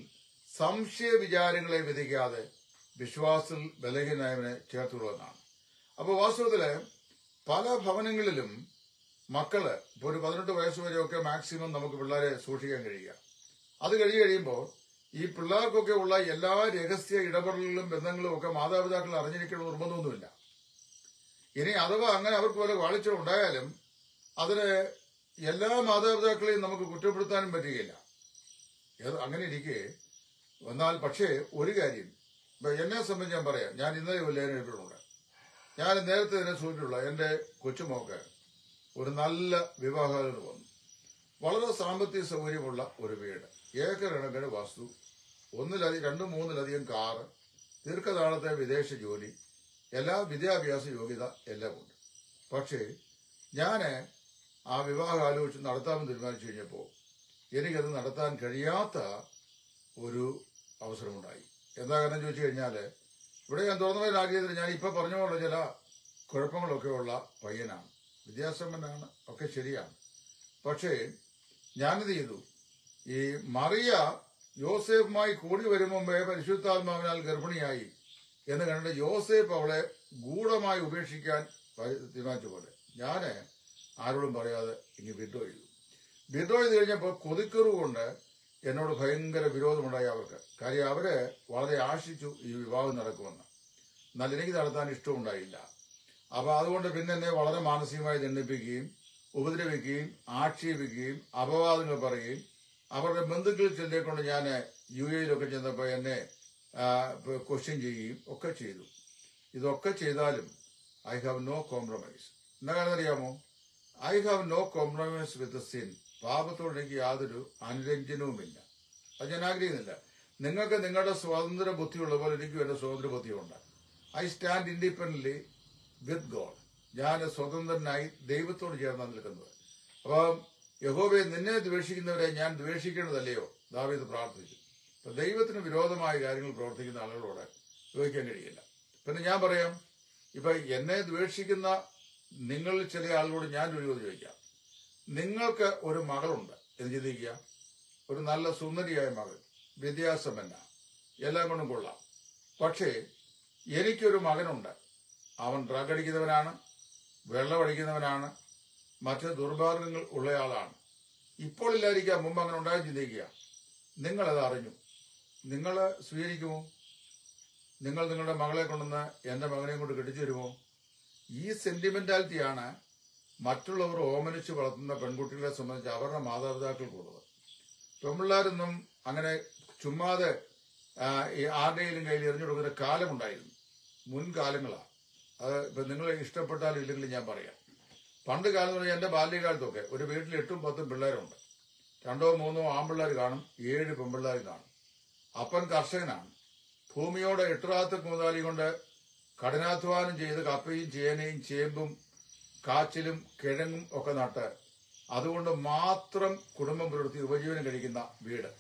സംശയ വിചാരങ്ങളെ വിധിക്കാതെ വിശ്വാസത്തിൽ ബലഹീനായവനെ ചേർത്തുകൊള്ളുന്നതാണ് അപ്പോൾ വാസ്തവത്തില് പല ഭവനങ്ങളിലും മക്കള് ഇപ്പൊ ഒരു പതിനെട്ട് വയസ്സ് വരെയൊക്കെ മാക്സിമം നമുക്ക് പിള്ളേരെ സൂക്ഷിക്കാൻ കഴിയുക അത് കഴിഞ്ഞ് കഴിയുമ്പോൾ ഈ പിള്ളേർക്കൊക്കെ ഉള്ള എല്ലാ രഹസ്യ ഇടപെടലുകളും ബന്ധങ്ങളും ഒക്കെ മാതാപിതാക്കൾ അറിഞ്ഞിരിക്കണം നിർബന്ധമൊന്നുമില്ല ഇനി അഥവാ അങ്ങനെ അവർക്ക് വല്ല വാളിച്ച ഉണ്ടായാലും അതിന് എല്ലാ മാതാപിതാക്കളെയും നമുക്ക് കുറ്റപ്പെടുത്താനും പറ്റുകയില്ല ഏത് അങ്ങനെ ഇരിക്കെ എന്നാൽ പക്ഷേ ഒരു കാര്യം ഇപ്പൊ എന്നെ സംബന്ധിച്ച് ഞാൻ പറയാം ഞാൻ ഇന്നലെ ഒരു ലേഖനം എഴുതിയിട്ടുണ്ട് ഞാൻ നേരത്തെ തന്നെ സൂചിച്ചിട്ടുള്ള എന്റെ കൊച്ചുമോക്ക് ഒരു നല്ല വിവാഹാലോചന വന്നു വളരെ സാമ്പത്തിക സൗകര്യമുള്ള ഒരു വീട് ഏക്കർ കണക്കിന് വസ്തു ഒന്നിലധികം രണ്ടും മൂന്നിലധികം കാറ് ദീർഘനാളത്തെ വിദേശ ജോലി എല്ലാ വിദ്യാഭ്യാസ യോഗ്യത എല്ലാം ഉണ്ട് പക്ഷേ ഞാൻ ആ വിവാഹം ആലോചിച്ച് നടത്താമെന്ന് തീരുമാനിച്ചു കഴിഞ്ഞപ്പോൾ എനിക്കത് നടത്താൻ കഴിയാത്ത ഒരു അവസരമുണ്ടായി എന്താ കാരണം ചോദിച്ചു കഴിഞ്ഞാല് ഇവിടെ ഞാൻ തുറന്നു പോയ രാജ്യത്തിൽ ഞാൻ ഇപ്പൊ പറഞ്ഞുള്ള ചില കുഴപ്പങ്ങളൊക്കെ ഉള്ള പയ്യനാണ് വിദ്യാസമ്പന്നാണ് ഒക്കെ ശരിയാണ് പക്ഷേ ഞാനിത് ചെയ്തു ഈ മറിയ യോസേഫുമായി കൂടി വരും മുമ്പേ പരിശുദ്ധാത്മാവിനാൽ ഗർഭിണിയായി എന്ന് കണ്ടിട്ട് യോസേഫ് അവളെ ഗൂഢമായി ഉപേക്ഷിക്കാൻ പ- തീരുമാനിച്ച പോലെ ഞാന് ആരോടും പറയാതെ ഇനി വിഡ്രോ ചെയ്തു വിഡ്രോ ചെയ്ത് കഴിഞ്ഞപ്പോൾ കൊതിക്കറു കൊണ്ട് എന്നോട് ഭയങ്കര വിരോധമുണ്ടായി അവർക്ക് കാര്യം അവര് വളരെ ആശിച്ചു ഈ വിവാഹം നടക്കുമെന്ന് എന്നാൽ എനിക്ക് നടത്താൻ ഇഷ്ടമുണ്ടായില്ല അപ്പൊ അതുകൊണ്ട് പിന്നെ എന്നെ വളരെ മാനസികമായി ദണ്ഡിപ്പിക്കുകയും ഉപദ്രവിക്കുകയും ആക്ഷേപിക്കുകയും അപവാദങ്ങൾ പറയുകയും അവരുടെ ബന്ധുക്കളിൽ ചെല്ലിക്കൊണ്ട് ഞാൻ യു എയിലൊക്കെ ചെന്നപ്പോൾ എന്നെ ക്വസ്റ്റ്യൻ ചെയ്യുകയും ഒക്കെ ചെയ്തു ഇതൊക്കെ ചെയ്താലും ഐ ഹാവ് നോ കോംപ്രമൈസ് എന്നാ കാരണം അറിയാമോ I have no compromise with sin പാപത്തോട് എനിക്ക് യാതൊരു അനുരഞ്ജനവുമില്ല അത് ഞാൻ ആഗ്രഹിക്കുന്നില്ല നിങ്ങൾക്ക് നിങ്ങളുടെ സ്വതന്ത്ര ബുദ്ധിയുള്ള പോലെ എനിക്കും എന്റെ സ്വതന്ത്ര ബുദ്ധിയുണ്ട് I stand independently with God ഞാൻ സ്വതന്ത്രനായി ദൈവത്തോട് ചേർന്നാണ് നിൽക്കുന്നത് അപ്പം യഹോബയെ നിന്നെ ദ്വേഷിക്കുന്നവരെ ഞാൻ ദ്വേഷിക്കേണ്ടതല്ലയോ ദാവീദ് പ്രാർത്ഥിച്ചു അപ്പൊ ദൈവത്തിന് വിരോധമായ കാര്യങ്ങൾ പ്രവർത്തിക്കുന്ന ആളുകളോട് യോജിക്കാൻ കഴിയില്ല പിന്നെ ഞാൻ പറയാം ഇപ്പൊ എന്നെ ദ്വേഷിക്കുന്ന നിങ്ങളിൽ ചില ആളുകളോട് ഞാൻ ഒരു ചോദ്യം ചോദിക്കാം നിങ്ങൾക്ക് ഒരു മകളുണ്ട് എന്ന് ചിന്തിക്കുക ഒരു നല്ല സുന്ദരിയായ മകൾ വിദ്യാസമ്പന്ന എല്ലാം കൊണ്ടും കൊള്ളാം പക്ഷേ എനിക്കൊരു മകനുണ്ട് അവൻ ഡ്രഗ് അടിക്കുന്നവനാണ് വെള്ളമടിക്കുന്നവനാണ് മറ്റ് ദുർമാർഗങ്ങൾ ഉള്ളയാളാണ് ഇപ്പോൾ ഇല്ലായിരിക്കാം മുമ്പ് അങ്ങനെ ഉണ്ടായി ചിന്തിക്കുക നിങ്ങളത് അറിഞ്ഞു നിങ്ങൾ സ്വീകരിക്കുമോ നിങ്ങൾ നിങ്ങളുടെ മകളെ കൊണ്ടുവന്ന് എന്റെ മകനെയും കൊണ്ട് കെട്ടിച്ചു തരുമോ ഈ സെന്റിമെന്റാലിറ്റിയാണ് മറ്റുള്ളവർ ഓമനിച്ച് വളർത്തുന്ന പെൺകുട്ടികളെ സംബന്ധിച്ച് അവരുടെ മാതാപിതാക്കൾക്കുള്ളത് പെൺപിള്ളേരൊന്നും അങ്ങനെ ചുമ്മാതെ ആ, ഈ ആരുടെയും കയ്യിൽ എറിഞ്ഞു കൊടുക്കുന്ന കാലമുണ്ടായിരുന്നു മുൻകാലങ്ങളാണ് അത് ഇപ്പൊ നിങ്ങൾ ഇഷ്ടപ്പെട്ടാലും ഇല്ലെങ്കിലും ഞാൻ പറയാം പണ്ട് കാലം എന്ന് പറഞ്ഞാൽ എന്റെ ബാല്യകാലത്തൊക്കെ ഒരു വീട്ടിൽ എട്ടും പത്തും പിള്ളേരുണ്ട് രണ്ടോ മൂന്നോ ആൺപിള്ളേർ കാണും ഏഴ് പെൺപിള്ളേർ കാണും അപ്പൻ കർഷകനാണ് ഭൂമിയോട് എട്ടുറാത്ത കൂതാലി കൊണ്ട് കഠിനാധ്വാനം ചെയ്ത് കപ്പയും ചേനയും ചേമ്പും കാച്ചിലും കിഴങ്ങും ഒക്കെ നട്ട് അതുകൊണ്ട് മാത്രം കുടുംബം പുലർത്തി ഉപജീവനം കഴിക്കുന്ന വീട്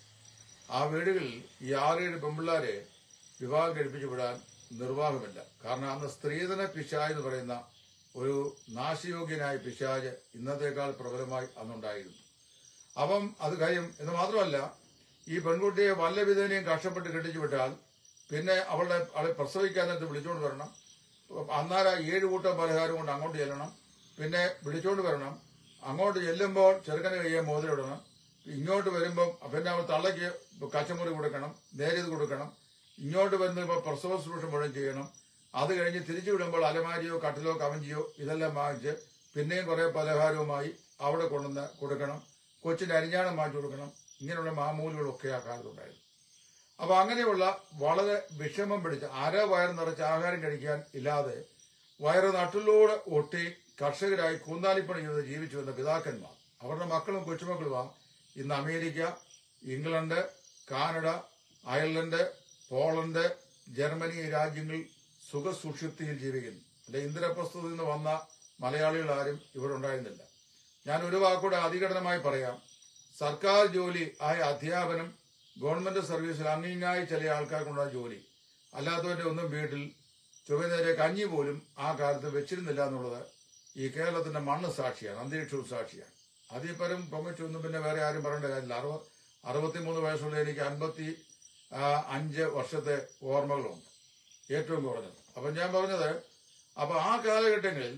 ആ വീടുകളിൽ ഈ ആറേഴ് പെമ്പിള്ളാരെ വിവാഹം കഴിപ്പിച്ചു വിടാൻ നിർവാഹമില്ല കാരണം അന്ന് സ്ത്രീധന പിശാജ് എന്ന് പറയുന്ന ഒരു നാശയോഗ്യനായ പിശാജ് ഇന്നത്തേക്കാൾ പ്രബലമായി അന്നുണ്ടായിരുന്നു അപ്പം അത് കാര്യം എന്ന് മാത്രമല്ല ഈ പെൺകുട്ടിയെ വല്ല വിധേനയും കഷ്ടപ്പെട്ട് കെട്ടിച്ചു വിട്ടാൽ പിന്നെ അവളുടെ അവളെ പ്രസവിക്കാൻ നേരത്ത് വിളിച്ചുകൊണ്ട് വരണം അന്നേരം ഏഴ് കൂട്ടം പലഹാരം കൊണ്ട് അങ്ങോട്ട് ചെല്ലണം പിന്നെ വിളിച്ചുകൊണ്ട് വരണം അങ്ങോട്ട് ചെല്ലുമ്പോൾ ചെറുക്കന് കയ്യെ മോതിരിടണം ഇങ്ങോട്ട് വരുമ്പം പിന്നെ അവൾ തള്ളയ്ക്ക് കച്ചമുറി കൊടുക്കണം നേരിത് കൊടുക്കണം ഇങ്ങോട്ട് വരുമ്പോൾ പ്രസവ ശുശ്രൂഷ മുഴുവൻ ചെയ്യണം അത് കഴിഞ്ഞ് തിരിച്ചു വിടുമ്പോൾ അലമാരിയോ കട്ടിലോ കവഞ്ചിയോ ഇതെല്ലാം വാങ്ങിച്ച് പിന്നെയും കുറെ പലഹാരവുമായി അവിടെ കൊണ്ടുവന്ന് കൊടുക്കണം കൊച്ചിന്റെ അരിഞ്ഞാണം വാങ്ങിച്ചു കൊടുക്കണം ഇങ്ങനെയുള്ള മാമൂലുകളൊക്കെ ആ കാലത്തുണ്ടായിരുന്നു അപ്പൊ അങ്ങനെയുള്ള വളരെ വിഷമം പിടിച്ച് അര വയർ നിറച്ച് ആഹാരം കഴിക്കാൻ ഇല്ലാതെ വയറ് നട്ടിലൂടെ ഒട്ടി കർഷകരായി കൂന്താലിപ്പണി ചെയ്ത് ജീവിച്ചു വന്ന പിതാക്കന്മാർ അവരുടെ മക്കളും കൊച്ചുമക്കളുമാ ഇന്ന് America England Canada Ireland Poland Germany ഈ രാജ്യങ്ങളിൽ സുഖസുഷിപ്തിയിൽ ജീവിക്കുന്നു അല്ലെ ഇന്ദ്രപ്രസ്ഥത്തിൽ നിന്ന് വന്ന മലയാളികൾ ആരും ഇവിടെ ഉണ്ടായിരുന്നില്ല ഞാൻ ഒരു വാക്കൂടെ അധികടനമായി പറയാം സർക്കാർ ജോലി ആയ അധ്യാപനം ഗവൺമെന്റ് സർവീസിൽ അങ്ങിങ്ങായി ചില ആൾക്കാർക്കുണ്ടായ ജോലി അല്ലാത്തവന്റെ ഒന്നും വീട്ടിൽ ചുവനേരെ കഞ്ഞി പോലും ആ കാലത്ത് വെച്ചിരുന്നില്ല എന്നുള്ളത് ഈ കേരളത്തിന്റെ മണ്ണ് സാക്ഷിയാണ് അന്തരീക്ഷവും സാക്ഷിയാണ് അതിൽ പരം പൊങ്ങച്ചൊന്നും പിന്നെ വേറെ ആരും പറയേണ്ട കാര്യമില്ല അറുപ അറുപത്തിമൂന്ന് വയസ്സുള്ള എനിക്ക് അൻപത്തി ആ, അഞ്ച് വർഷത്തെ ഓർമ്മകളുണ്ട് ഏറ്റവും കുറഞ്ഞത് അപ്പൊ ഞാൻ പറഞ്ഞത് അപ്പൊ ആ കാലഘട്ടങ്ങളിൽ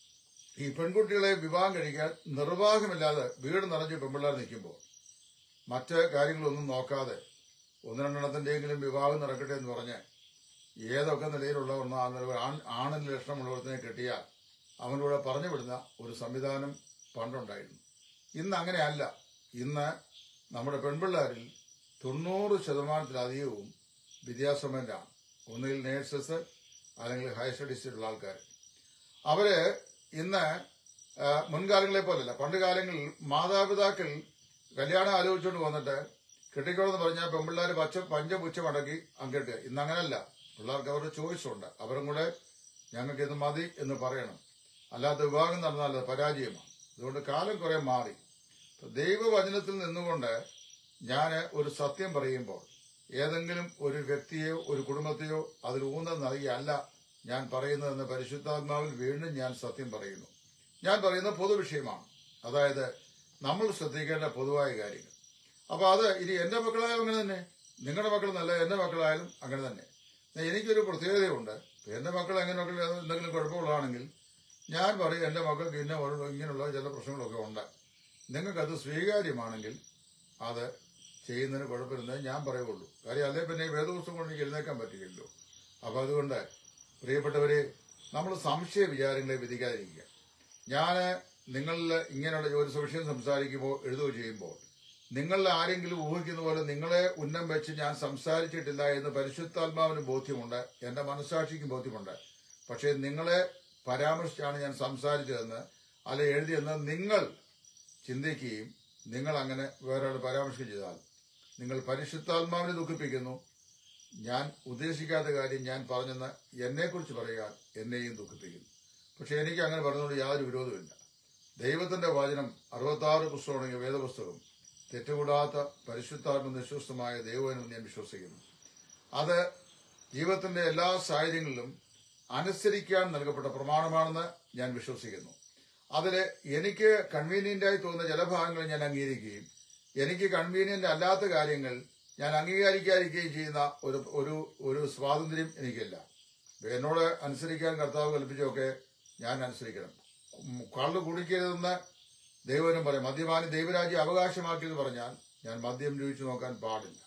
ഈ പെൺകുട്ടികളെ വിവാഹം കഴിക്കാൻ നിർവാഹമില്ലാതെ വീട് നിറഞ്ഞ് പെൺപിള്ളേർ നിൽക്കുമ്പോൾ മറ്റ് കാര്യങ്ങളൊന്നും നോക്കാതെ ഒന്ന് രണ്ടെണ്ണത്തിന്റെയെങ്കിലും വിവാഹം നടക്കട്ടെ എന്ന് പറഞ്ഞ് ഏതൊക്കെ നിലയിലുള്ള ഒന്ന് ആ നില- ആൺ- ആണിന് ലക്ഷണമുള്ളവരത്തിനെ കെട്ടിയാൽ അവനൂടെ പറഞ്ഞു വിടുന്ന ഒരു സംവിധാനം പണ്ടുണ്ടായിരുന്നു ഇന്ന് അങ്ങനെയല്ല ഇന്ന് നമ്മുടെ പെൺപിള്ളേരിൽ തൊണ്ണൂറ് ശതമാനത്തിലധികവും വിദ്യാസമ്പന്നരാണ് ഒന്നുകിൽ നേഴ്സസ് അല്ലെങ്കിൽ ഹയർ സ്റ്റഡീസിലുള്ള ആൾക്കാർ അവര് ഇന്ന് ആ, മുൻകാലങ്ങളെ പോലല്ല പണ്ട് കാലങ്ങളിൽ മാതാപിതാക്കൾ കല്യാണം ആലോചിച്ചുകൊണ്ട് വന്നിട്ട് കെട്ടിക്കോളെന്ന് പറഞ്ഞാൽ പെൺപിള്ളേർ പച്ച പഞ്ചപുച്ഛ മടക്കി അങ്കിട്ട് ഇന്ന് അങ്ങനല്ല പിള്ളേർക്ക് അവരുടെ ചോയ്സ് ഉണ്ട് അവരും കൂടെ ഞങ്ങൾക്ക് ഇത് മതി എന്ന് പറയണം അല്ലാത്ത വിവാഹം നടന്നാൽ അത് പരാജയമാണ് അതുകൊണ്ട് കാലം കുറെ മാറി ഇപ്പൊ ദൈവവചനത്തിൽ നിന്നുകൊണ്ട് ഞാൻ ഒരു സത്യം പറയുമ്പോൾ ഏതെങ്കിലും ഒരു വ്യക്തിയെയോ ഒരു കുടുംബത്തെയോ അതിൽ ഊന്നൽ നൽകിയല്ല ഞാൻ പറയുന്നതെന്ന് പരിശുദ്ധാത്മാവിൽ വീണ്ടും ഞാൻ സത്യം പറയുന്നു ഞാൻ പറയുന്ന പൊതുവിഷയമാണ് അതായത് നമ്മൾ ശ്രദ്ധിക്കേണ്ട പൊതുവായ കാര്യങ്ങൾ അപ്പൊ അത് ഇനി എന്റെ മക്കളായാലും അങ്ങനെ തന്നെ നിങ്ങളുടെ മക്കൾ നല്ല എന്റെ മക്കളായാലും അങ്ങനെ തന്നെ എനിക്കൊരു പ്രത്യേകതയുണ്ട് എന്റെ മക്കൾ എങ്ങനെ മക്കൾ എന്തെങ്കിലും കുഴപ്പമുള്ളതാണെങ്കിൽ ഞാൻ പറയും എന്റെ മക്കൾക്ക് ഇന്ന ഒരു- ഇങ്ങനെയുള്ള ചില പ്രശ്നങ്ങളൊക്കെ ഉണ്ട് നിങ്ങൾക്കത് സ്വീകാര്യമാണെങ്കിൽ അത് ചെയ്യുന്നതിന് കുഴപ്പമില്ലെന്നേ ഞാൻ പറയുള്ളൂ കാര്യം അല്ലേ പിന്നെ ഈ വേദപുസ്തകം കൊണ്ട് എനിക്ക് എഴുന്നേക്കാൻ പറ്റില്ലല്ലോ അപ്പൊ അതുകൊണ്ട് പ്രിയപ്പെട്ടവരെ നമ്മൾ സംശയ വിചാരങ്ങളെ വിധിക്കാതിരിക്കുക ഞാൻ നിങ്ങളിൽ ഇങ്ങനെയുള്ള ഒരു വിഷയം സംസാരിക്കുമ്പോൾ എഴുതുകയോ ചെയ്യുമ്പോൾ നിങ്ങളിൽ ആരെങ്കിലും ഊഹിക്കുന്ന പോലെ നിങ്ങളെ ഉന്നം വെച്ച് ഞാൻ സംസാരിച്ചിട്ടില്ല എന്ന് പരിശുദ്ധാത്മാവിന് ബോധ്യമുണ്ട് എന്റെ മനസ്സാക്ഷിക്കും ബോധ്യമുണ്ട് പക്ഷേ നിങ്ങളെ പരാമർശിച്ചാണ് ഞാൻ സംസാരിച്ചതെന്ന് അല്ലെ എഴുതിയെന്ന് നിങ്ങൾ ചിന്തിക്കുകയും നിങ്ങൾ അങ്ങനെ വേറെ പരാമർശം ചെയ്താൽ നിങ്ങൾ പരിശുദ്ധാത്മാവിനെ ദുഃഖിപ്പിക്കുന്നു ഞാൻ ഉദ്ദേശിക്കാത്ത കാര്യം ഞാൻ പറഞ്ഞെന്ന് എന്നെക്കുറിച്ച് പറയാൻ എന്നെയും ദുഃഖിപ്പിക്കുന്നു പക്ഷെ എനിക്ക് അങ്ങനെ പറഞ്ഞതുകൊണ്ട് യാതൊരു വിരോധമില്ല ദൈവത്തിന്റെ വചനം അറുപത്താറ് പുസ്തകമാണെങ്കിൽ വേദപുസ്തകം തെറ്റുകൂടാത്ത പരിശുദ്ധാത്മ നിശ്വസ്തമായ ദൈവമെന്ന് ഞാൻ വിശ്വസിക്കുന്നു അത് ജീവിതത്തിന്റെ എല്ലാ സാഹചര്യങ്ങളിലും അനുസരിക്കാൻ നൽകപ്പെട്ട പ്രമാണമാണെന്ന് ഞാൻ വിശ്വസിക്കുന്നു അതിൽ എനിക്ക് കൺവീനിയന്റ് ആയി തോന്നുന്ന ചില ഭാഗങ്ങൾ ഞാൻ അംഗീകരിക്കുകയും എനിക്ക് കൺവീനിയന്റ് അല്ലാത്ത കാര്യങ്ങൾ ഞാൻ അംഗീകരിക്കാതിരിക്കുകയും ചെയ്യുന്ന ഒരു ഒരു ഒരു സ്വാതന്ത്ര്യം എനിക്കില്ല എന്നോട് അനുസരിക്കാൻ കർത്താവ് കൽപ്പിച്ചൊക്കെ ഞാൻ അനുസരിക്കണം ഉം, കള്ള് കുടിക്കരുതെന്ന് ദൈവനും പറയും മദ്യപാനി ദൈവരാജ്യം അവകാശമാക്കിയെന്ന് പറഞ്ഞാൽ ഞാൻ മദ്യം രുചിച്ചു നോക്കാൻ പാടില്ല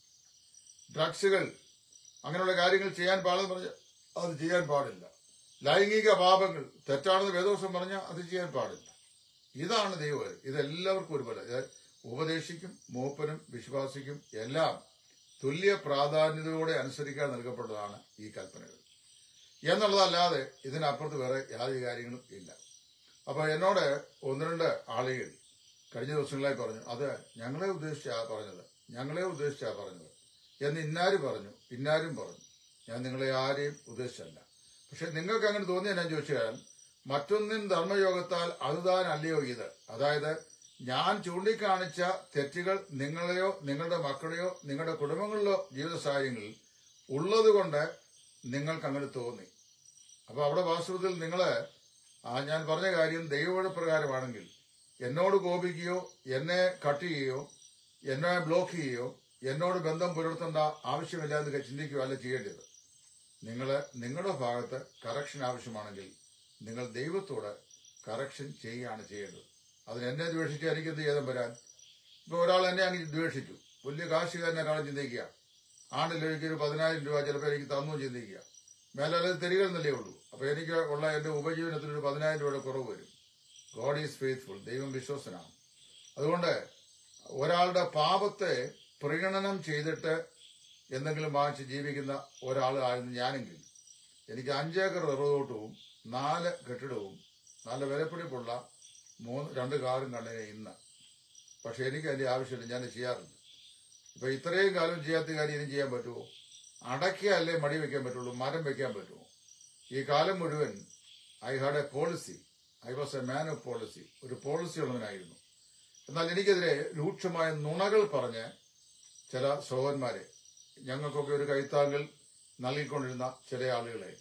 ഡ്രഗ്സുകൾ അങ്ങനെയുള്ള കാര്യങ്ങൾ ചെയ്യാൻ പാടില്ലെന്ന് പറഞ്ഞാൽ അത് ചെയ്യാൻ പാടില്ല ലൈംഗിക പാപങ്ങൾ തെറ്റാണെന്ന് വേദോസം പറഞ്ഞാൽ അത് ചെയ്യാൻ പാടില്ല ഇതാണ് ദൈവം ഇതെല്ലാവർക്കും ഒരുപോലെ ഇത് ഉപദേശിക്കും മൂപ്പനും വിശ്വാസിക്കും എല്ലാം തുല്യ പ്രാധാന്യതയോടെ അനുസരിക്കാൻ നൽകപ്പെട്ടതാണ് ഈ കൽപ്പനകൾ എന്നുള്ളതല്ലാതെ ഇതിനപ്പുറത്ത് വേറെ യാതൊരു കാര്യങ്ങളും ഇല്ല അപ്പൊ എന്നോട് ഒന്ന് രണ്ട് ആളുകൾ കഴിഞ്ഞ ദിവസങ്ങളായി പറഞ്ഞു അത് ഞങ്ങളെ ഉദ്ദേശിച്ചാ പറഞ്ഞത് ഞങ്ങളെ ഉദ്ദേശിച്ചാ പറഞ്ഞത് എന്ന് ഇന്നാരും പറഞ്ഞു ഇന്നാരും പറഞ്ഞു ഞാൻ നിങ്ങളെ ആരെയും ഉദ്ദേശിച്ചല്ല പക്ഷെ നിങ്ങൾക്ക് അങ്ങനെ തോന്നിയ ഞാൻ ചോദിച്ചാൽ മറ്റൊന്നിൻ ധർമ്മയോഗത്താൽ അതുതാൻ അല്ലയോ ഇത് അതായത് ഞാൻ ചൂണ്ടിക്കാണിച്ച തെറ്റുകൾ നിങ്ങളെയോ നിങ്ങളുടെ മക്കളെയോ നിങ്ങളുടെ കുടുംബങ്ങളിലോ ജീവിത സാഹചര്യങ്ങളിൽ ഉള്ളതുകൊണ്ട് നിങ്ങൾക്ക് അങ്ങനെ തോന്നി അപ്പൊ അവിടെ വാസ്തവത്തിൽ നിങ്ങള് ആ ഞാൻ പറഞ്ഞ കാര്യം ദൈവപ്രകാരമാണെങ്കിൽ എന്നോട് കോപിക്കുകയോ എന്നെ കട്ട് ചെയ്യുകയോ എന്നെ ബ്ലോക്ക് ചെയ്യുകയോ എന്നോട് ബന്ധം പുലർത്തേണ്ട ആവശ്യമില്ലാതെ ചിന്തിക്കുകയോ അല്ല ചെയ്യേണ്ടത് നിങ്ങൾ നിങ്ങളുടെ ഭാഗത്ത് കറക്ഷൻ ആവശ്യമാണെങ്കിൽ നിങ്ങൾ ദൈവത്തോട് കറക്ഷൻ ചെയ്യുകയാണ് ചെയ്യേണ്ടത് അതിന് എന്നെ ദ്വേഷിച്ച് എനിക്ക് എന്ത് ചെയ്താൽ വരാൻ ഇപ്പൊ ഒരാൾ എന്നെ അങ്ങ് ദ്വേഷിച്ചു വലിയ കാശുകാരനെ ഒരാളെ ചിന്തിക്കുക ആണ്ടിലൊരിക്കൽ ഒരു പതിനായിരം രൂപ ചിലപ്പോൾ എനിക്ക് തന്നു ചിന്തിക്കുക മേലെ തിരികെന്നല്ലേ ഉള്ളൂ അപ്പൊ എനിക്ക് ഉള്ള എന്റെ ഉപജീവനത്തിന് ഒരു പതിനായിരം രൂപയുടെ കുറവ് വരും ഗോഡ് ഈസ് ഫെയ്ത്ത്ഫുൾ ദൈവം വിശ്വസനാണ് അതുകൊണ്ട് ഒരാളുടെ പാപത്തെ പ്രകടനം ചെയ്തിട്ട് എന്തെങ്കിലും വാങ്ങിച്ച് ജീവിക്കുന്ന ഒരാളായിരുന്നു ഞാനെങ്കിൽ എനിക്ക് അഞ്ചേക്കർ റബ്ബറോട്ടവും നാല് കെട്ടിടവും നല്ല വിലപ്പിടിപ്പുള്ള മൂന്ന് രണ്ട് കാറും കണ്ടതിനെ ഇന്ന് പക്ഷെ എനിക്ക് അതിന്റെ ആവശ്യമില്ല ഞാൻ ചെയ്യാറില്ല ഇപ്പൊ ഇത്രയും കാലം ചെയ്യാത്ത കാര്യം ഇനി ചെയ്യാൻ പറ്റുമോ അടയ്ക്കയല്ലേ മടി വെക്കാൻ പറ്റുള്ളൂ മരം വെക്കാൻ പറ്റുമോ ഈ കാലം മുഴുവൻ I had a policy I was a man of policy ഒരു പോളിസി ഉള്ളവനായിരുന്നു എന്നാൽ എനിക്കെതിരെ രൂക്ഷമായ നുണകൾ പറഞ്ഞ് ചില സഹോദരന്മാരെ ഞങ്ങൾക്കൊക്കെ ഒരു കൈത്താങ്കൽ നൽകിക്കൊണ്ടിരുന്ന ചില ആളുകളെ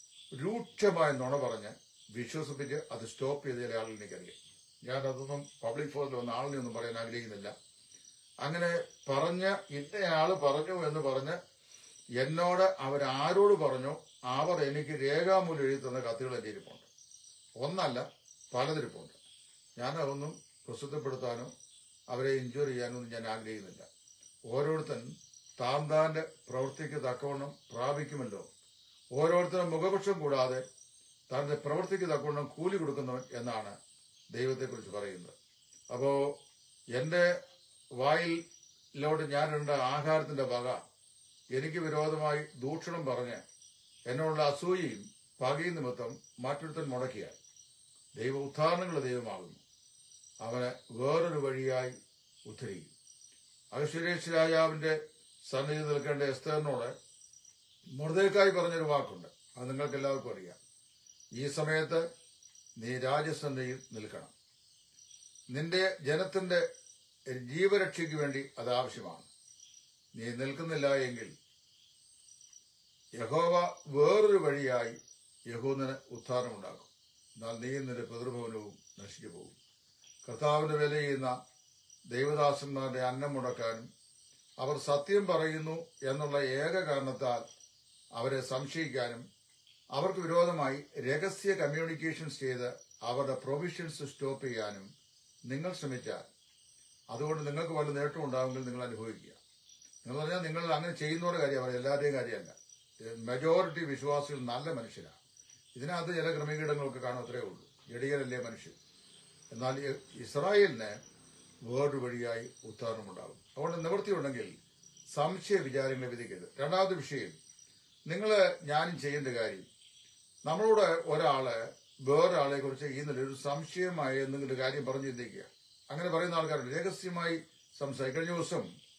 രൂക്ഷമായ നുണ പറഞ്ഞ് വിശ്വസിപ്പിച്ച് അത് സ്റ്റോപ്പ് ചെയ്ത ചില ആളുകൾ എനിക്കറിയാം ഞാൻ അതൊന്നും പബ്ലിക് ഫോറത്തിൽ വന്ന ആളിനെ ഒന്നും പറയാൻ ആഗ്രഹിക്കുന്നില്ല അങ്ങനെ പറഞ്ഞ് ഇന്നയാള് പറഞ്ഞു എന്ന് പറഞ്ഞ് എന്നോട് അവരാരോട് പറഞ്ഞു അവർ എനിക്ക് രേഖാമൂലം എഴുതി തന്ന കത്തുകൾ എൻ്റെ ഇരിപ്പുണ്ട് ഒന്നല്ല പലതിരിപ്പുണ്ട് ഞാൻ അതൊന്നും പ്രസിദ്ധപ്പെടുത്താനോ അവരെ എൻജോയ് ചെയ്യാനോ ഒന്നും ഞാൻ ആഗ്രഹിക്കുന്നില്ല ഓരോരുത്തൻ താൻ താന്റെ പ്രവൃത്തിക്ക് തക്കവണ്ണം പ്രാപിക്കുമല്ലോ ഓരോരുത്തരും മുഖപക്ഷം കൂടാതെ തന്റെ പ്രവൃത്തിക്ക് തക്കവണ്ണം കൂലി കൊടുക്കുന്നവൻ എന്നാണ് ദൈവത്തെക്കുറിച്ച് പറയുന്നത് അപ്പോ എന്റെ വായിലോട്ട് ഞാനിടേണ്ട ആഹാരത്തിന്റെ വക എനിക്ക് വിരോധമായി ദൂഷണം പറഞ്ഞ് എന്നോടുള്ള അസൂയയും പകയും നിമിത്തം മറ്റൊരുത്തൻ മുടക്കിയാൽ ദൈവ ഉദ്ധാരണങ്ങൾ ദൈവമാകുന്നു അവന് വേറൊരു വഴിയായി ഉദ്ധരിക്കും അഹശ്വരേഷ് രാജാവിന്റെ സന്നിധി നിൽക്കേണ്ട എസ്തറിനോട് മുറുതേക്കായി പറഞ്ഞൊരു വാക്കുണ്ട് അത് നിങ്ങൾക്ക് എല്ലാവർക്കും അറിയാം ഈ സമയത്ത് നീ രാജസന്നിധിയിൽ നിൽക്കണം നിന്റെ ജനത്തിന്റെ ജീവരക്ഷയ്ക്ക് വേണ്ടി അത് ആവശ്യമാണ് നീ നിൽക്കുന്നില്ല എങ്കിൽ യഹോവ വേറൊരു വഴിയായി യഹൂദിന് ഉത്ഥാനമുണ്ടാക്കും എന്നാൽ നീ നിന്റെ പിതൃഭവനവും നശിച്ചു പോകും കർത്താവിന്റെ വില ചെയ്യുന്ന ദൈവദാസന്മാരുടെ അന്നം മുടക്കാനും അവർ സത്യം പറയുന്നു എന്നുള്ള ഏക കാരണത്താൽ അവരെ സംശയിക്കാനും അവർക്ക് വിരോധമായി രഹസ്യ കമ്മ്യൂണിക്കേഷൻസ് ചെയ്ത് അവരുടെ പ്രൊവിഷൻസ് സ്റ്റോപ്പ് ചെയ്യാനും നിങ്ങൾ ശ്രമിച്ചാൽ അതുകൊണ്ട് നിങ്ങൾക്ക് വല്ല നേട്ടം ഉണ്ടാകുമെങ്കിൽ നിങ്ങൾ അനുഭവിക്കുക നിങ്ങൾ പറഞ്ഞാൽ നിങ്ങൾ അങ്ങനെ ചെയ്യുന്നവരുടെ കാര്യം അവർ എല്ലാവരുടെയും കാര്യമല്ല മെജോറിറ്റി വിശ്വാസികൾ നല്ല മനുഷ്യരാണ് ഇതിനകത്ത് ചില ക്രമീകരണങ്ങളൊക്കെ കാണും അത്രേ ഉള്ളൂ ജഡികരല്ലേ മനുഷ്യൻ എന്നാൽ ഇ- ഇസ്രായേലിന് വേറൊരു വഴിയായി ഉത്ഥാനമുണ്ടാകും അതുകൊണ്ട് നിവൃത്തിയുണ്ടെങ്കിൽ സംശയ വിചാരങ്ങളെ വിധിക്കരുത് രണ്ടാമത്തെ വിഷയം നിങ്ങൾ ഞാനും ചെയ്യേണ്ട കാര്യം നമ്മളോട് ഒരാള് വേറൊരാളെ കുറിച്ച് ഈ നിലയിൽ ഒരു സംശയമായ എന്തെങ്കിലും കാര്യം പറഞ്ഞു ചിന്തിക്കുക അങ്ങനെ പറയുന്ന ആൾക്കാരുണ്ട് രഹസ്യമായി സംസാരിക്കും കഴിഞ്ഞ ദിവസം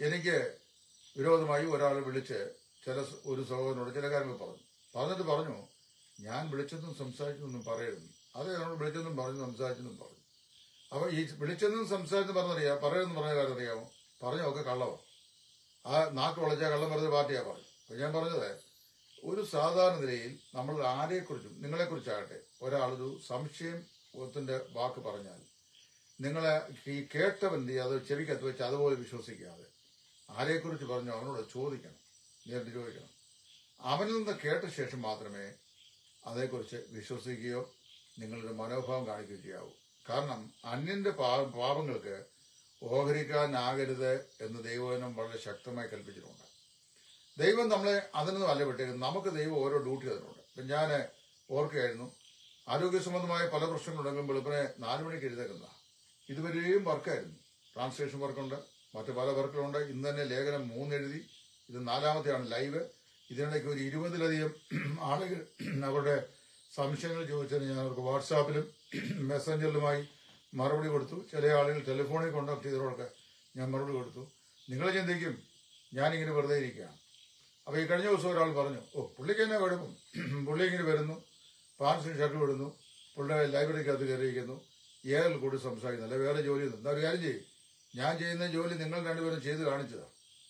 എനിക്ക് വിരോധമായി ഒരാൾ വിളിച്ച് ചില സ- ഒരു സഹോദരനോട് ചില കാര്യങ്ങൾ പറഞ്ഞു പറഞ്ഞിട്ട് പറഞ്ഞു ഞാൻ വിളിച്ചെന്നും സംസാരിച്ചെന്നും പറയരുന്നു അത് എന്നോട് വിളിച്ചെന്നും പറഞ്ഞു സംസാരിച്ചെന്നും പറഞ്ഞു അപ്പൊ ഈ വിളിച്ചെന്നും സംസാരിച്ചെന്ന് പറഞ്ഞറിയാം പറയുമെന്ന് പറഞ്ഞ കാര്യം അറിയാമോ പറഞ്ഞൊക്കെ കള്ളവോ ആ നാക്ക് വളച്ച കള്ളം പറഞ്ഞ പാർട്ടിയാ പറഞ്ഞു അപ്പൊ ഞാൻ പറഞ്ഞത് ഒരു സാധാരണ നിലയിൽ നമ്മൾ ആരെക്കുറിച്ചും നിങ്ങളെക്കുറിച്ചാകട്ടെ ഒരാളൊരു സംശയത്തിന്റെ വാക്ക് പറഞ്ഞാൽ നിങ്ങളെ ഈ കേട്ടവന്റെ അത് ചെവിക്കത്ത് വെച്ച് അതുപോലെ വിശ്വസിക്കാതെ ആരെക്കുറിച്ച് പറഞ്ഞോ അവനോട് ചോദിക്കണം നേരിട്ട് ചോദിക്കണം അവനിൽ നിന്ന് കേട്ട ശേഷം മാത്രമേ അതേക്കുറിച്ച് വിശ്വസിക്കുകയോ നിങ്ങളുടെ മനോഭാവം കാണിക്കുകയോ ചെയ്യാവൂ കാരണം അന്യന്റെ പാ- പാപങ്ങൾക്ക് ഓഹരിക്കാനാകരുത് എന്ന് ദൈവവചനം വളരെ ശക്തമായി കൽപ്പിച്ചിട്ടുണ്ട് ദൈവം നമ്മളെ അതിനൊന്നും അല്ല വിട്ടേക്കുന്നത് നമുക്ക് ദൈവം ഓരോ ഡ്യൂട്ടി തന്നിട്ടുണ്ട് ഇപ്പം ഞാൻ ഓർക്കുകയായിരുന്നു ആരോഗ്യ സംബന്ധമായ പല പ്രശ്നങ്ങളുണ്ടെങ്കിലും വെളുപ്പിനെ നാലു മണിക്ക് എഴുതേക്കുന്ന ഇതുവരെയും വർക്കായിരുന്നു ട്രാൻസ്ലേഷൻ വർക്കുണ്ട് മറ്റു പല വർക്കുകളുണ്ട് ഇന്ന് തന്നെ ലേഖനം മൂന്നെഴുതി ഇത് നാലാമത്തെയാണ് ലൈവ് ഇതിനിടയ്ക്ക് ഒരു ഇരുപതിലധികം ആളുകൾ അവരുടെ സംശയങ്ങൾ ചോദിച്ചതിന് ഞാൻ അവർക്ക് വാട്സാപ്പിലും മെസ്സഞ്ചറിലുമായി മറുപടി കൊടുത്തു ചില ആളുകൾ ടെലിഫോണിൽ കോണ്ടാക്ട് ചെയ്തവർക്ക് ഞാൻ മറുപടി കൊടുത്തു നിങ്ങൾ ചിന്തിക്കും ഞാനിങ്ങനെ വെറുതെ ഇരിക്കുകയാണ് അപ്പൊ ഈ കഴിഞ്ഞ ദിവസം ഒരാൾ പറഞ്ഞു ഓ പുള്ളിക്ക് തന്നെ കുഴപ്പം പുള്ളി ഇങ്ങനെ വരുന്നു പാൻസും ഷർട്ട് വിടുന്നു പുള്ളിയുടെ ലൈബ്രറിക്കകത്ത് കയറിയിരിക്കുന്നു ഏറിൽ കൂടി സംസാരിക്കുന്നില്ല വേറെ ജോലി ഒന്നും എന്താ ഒരു കാര്യം ചെയ്യും ഞാൻ ചെയ്യുന്ന ജോലി നിങ്ങൾ രണ്ടുപേരും ചെയ്ത് കാണിച്ചതാ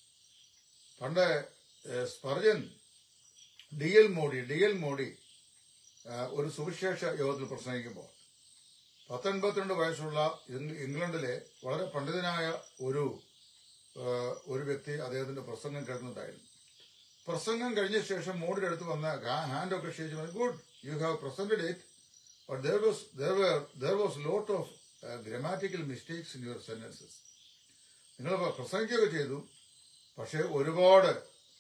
പണ്ട് ഏഹ്, Spurgeon D L Moody D L Moody ഏഹ്, ഒരു സുവിശേഷ യോഗത്തിൽ പ്രസംഗിക്കുമ്പോൾ പത്തൊൻപത്തിരണ്ട് വയസ്സുള്ള ഇംഗ്ല- ഇംഗ്ലണ്ടിലെ വളരെ പണ്ഡിതനായ ഒരു ഏഹ്, ഒരു വ്യക്തി അദ്ദേഹത്തിന്റെ പ്രസംഗം കേൾക്കുന്നുണ്ടായിരുന്നു പ്രസംഗം കഴിഞ്ഞ ശേഷം മോഡിയുടെ അടുത്ത് വന്ന ഹാൻഡ് ഒക്കെ shake good you have presented it but there was there were there was lot of grammatical mistakes in your sentences നിങ്ങൾ പ്രസംഗിക്കുകയൊക്കെ ചെയ്തു പക്ഷേ ഒരുപാട്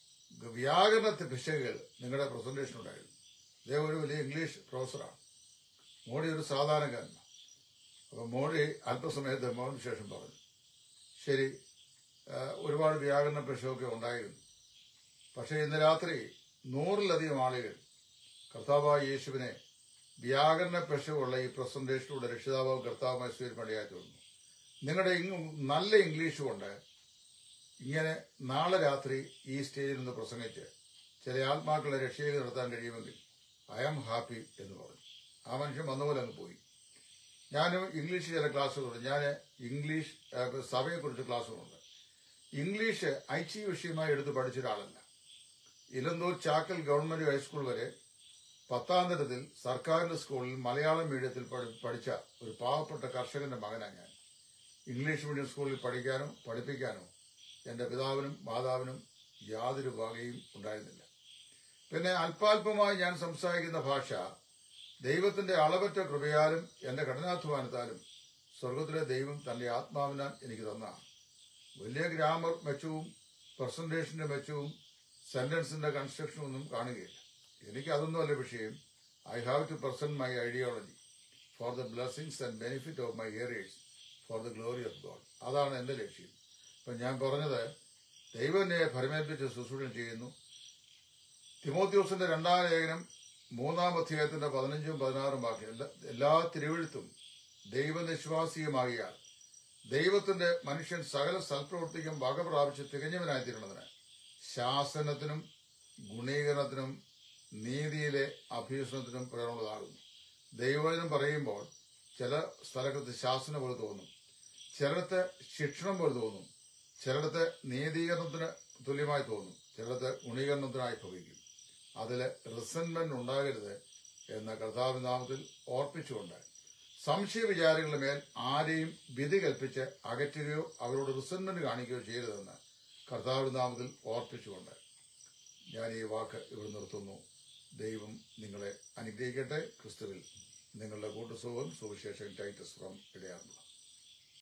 വ്യാകരണ പിശകുകൾ നിങ്ങളുടെ പ്രസന്റേഷൻ ഉണ്ടായിരുന്നു അദ്ദേഹം ഒരു വലിയ ഇംഗ്ലീഷ് പ്രൊഫസറാണ് മോഡി ഒരു സാധാരണക്കാരനാണ് അപ്പൊ മോഡി അല്പസമയത്ത് മോഹന് ശേഷം പറഞ്ഞു ശരി ആ, ഒരുപാട് വ്യാകരണ പിശകൊക്കെ ഉണ്ടായിരുന്നു പക്ഷേ ഇന്ന് രാത്രി നൂറിലധികം ആളുകൾ കർത്താവായ യേശുവിനെ വ്യാകരണ പിശകുള്ള ഈ പ്രസന്റേഷനിലൂടെ രക്ഷിതാവും കർത്താവുമായി സ്വീകരിപ്പടിയായി തീർന്നു നിങ്ങളുടെ ഇങ് നല്ല ഇംഗ്ലീഷ് കൊണ്ട് ഇങ്ങനെ നാളെ രാത്രി ഈ സ്റ്റേജിൽ നിന്ന് പ്രസംഗിച്ച് ചില ആത്മാക്കളെ രക്ഷയിൽ നടത്താൻ കഴിയുമെങ്കിൽ ഐ ആം ഹാപ്പി എന്ന് പറഞ്ഞു ആ മനുഷ്യൻ വന്നപോലെ അങ്ങ് പോയി ഞാനും ഇംഗ്ലീഷ് ചില ക്ലാസ്സുകളുണ്ട് ഞാൻ ഇംഗ്ലീഷ് ഏഹ്, സഭയെക്കുറിച്ച് ക്ലാസ്സുകളുണ്ട് ഇംഗ്ലീഷ് ഐച്ഛി വിഷയമായി എടുത്ത് പഠിച്ച ഒരാളല്ല ഇലന്തൂർ ചാക്കൽ ഗവൺമെന്റ് ഹൈസ്കൂൾ വരെ പത്താം തരത്തിൽ സർക്കാരിന്റെ സ്കൂളിൽ മലയാളം മീഡിയത്തിൽ പഠി- പഠിച്ച ഒരു പാവപ്പെട്ട കർഷകന്റെ മകനാണ് ഞാൻ ഇംഗ്ലീഷ് മീഡിയം സ്കൂളിൽ പഠിക്കാനോ പഠിപ്പിക്കാനോ എന്റെ പിതാവിനും മാതാവിനും യാതൊരു വകയും ഉണ്ടായിരുന്നില്ല പിന്നെ അല്പാൽപമായി ഞാൻ സംസാരിക്കുന്ന ഭാഷ ദൈവത്തിന്റെ അളവറ്റ കൃപയാലും എന്റെ കഠിനാധ്വാനത്താലും സ്വർഗത്തിലെ ദൈവം തന്റെ ആത്മാവിനാൽ എനിക്ക് തന്നതാണ് വലിയ ഗ്രാമർ മെച്ചവും പ്രസന്റേഷന്റെ മെച്ചവും സെന്റൻസിന്റെ കൺസ്ട്രക്ഷനും ഒന്നും കാണുകയില്ല എനിക്ക് അതൊന്നും അല്ല വിഷയം I have to present my ideology for the blessings and benefit of my hearers for the glory of God അതാണ് എന്റെ ലക്ഷ്യം ഇപ്പൊ ഞാൻ പറഞ്ഞത് ദൈവം എന്നെ ഫലമേൽപ്പിച്ച് ശുശ്രൂഷ ചെയ്യുന്നു തിമോത്യോസിന്റെ രണ്ടാം ലേഖനം മൂന്നാം അധ്യായത്തിന്റെ പതിനഞ്ചും പതിനാറും വാക്യം എല്ലാ എല്ലാ തിരുവഴുത്തും ദൈവനിശ്വാസിയുമാകിയാൽ ദൈവത്തിന്റെ മനുഷ്യൻ സകല സൽപ്രവൃത്തിക്കും വക പ്രാപിച്ച് തികഞ്ഞവനായി തീരണതിന് ശാസനത്തിനും ഗുണീകരണത്തിനും നീതിയിലെ അഭ്യസനത്തിനും പ്രേരണതാകുന്നു ദൈവവചനം പറയുമ്പോൾ ചില സ്ഥലത്ത് ശാസന പോലെ തോന്നും ചിലടത്ത് ശിക്ഷണം പോലെ തോന്നും ചിലടത്ത് നീതീകരണത്തിന് തുല്യമായി തോന്നും ചിലടത്ത് ഗുണീകരണത്തിനായി ഭവിക്കും അതിൽ റിസൻമെന്റ് ഉണ്ടാകരുത് എന്ന കർത്താവ് നാമത്തിൽ ഓർപ്പിച്ചുകൊണ്ട് സംശയ വിചാരങ്ങളുടെ മേൽ ആരെയും വിധി കൽപ്പിച്ച് അകറ്റുകയോ അവരോട് റിസൻമെന്റ് കാണിക്കുകയോ ചെയ്യരുതെന്ന് കർത്താവ് നാമത്തിൽ ഓർപ്പിച്ചുകൊണ്ട് ഞാൻ ഈ വാക്ക് ഇവിടെ നിർത്തുന്നു ദൈവം നിങ്ങളെ അനുഗ്രഹിക്കട്ടെ ക്രിസ്തുവിൽ നിങ്ങളുടെ കൂട്ടുസുഖം സുവിശേഷൻ ടൈറ്റസ് ഫ്രം ഇടയാറുള്ള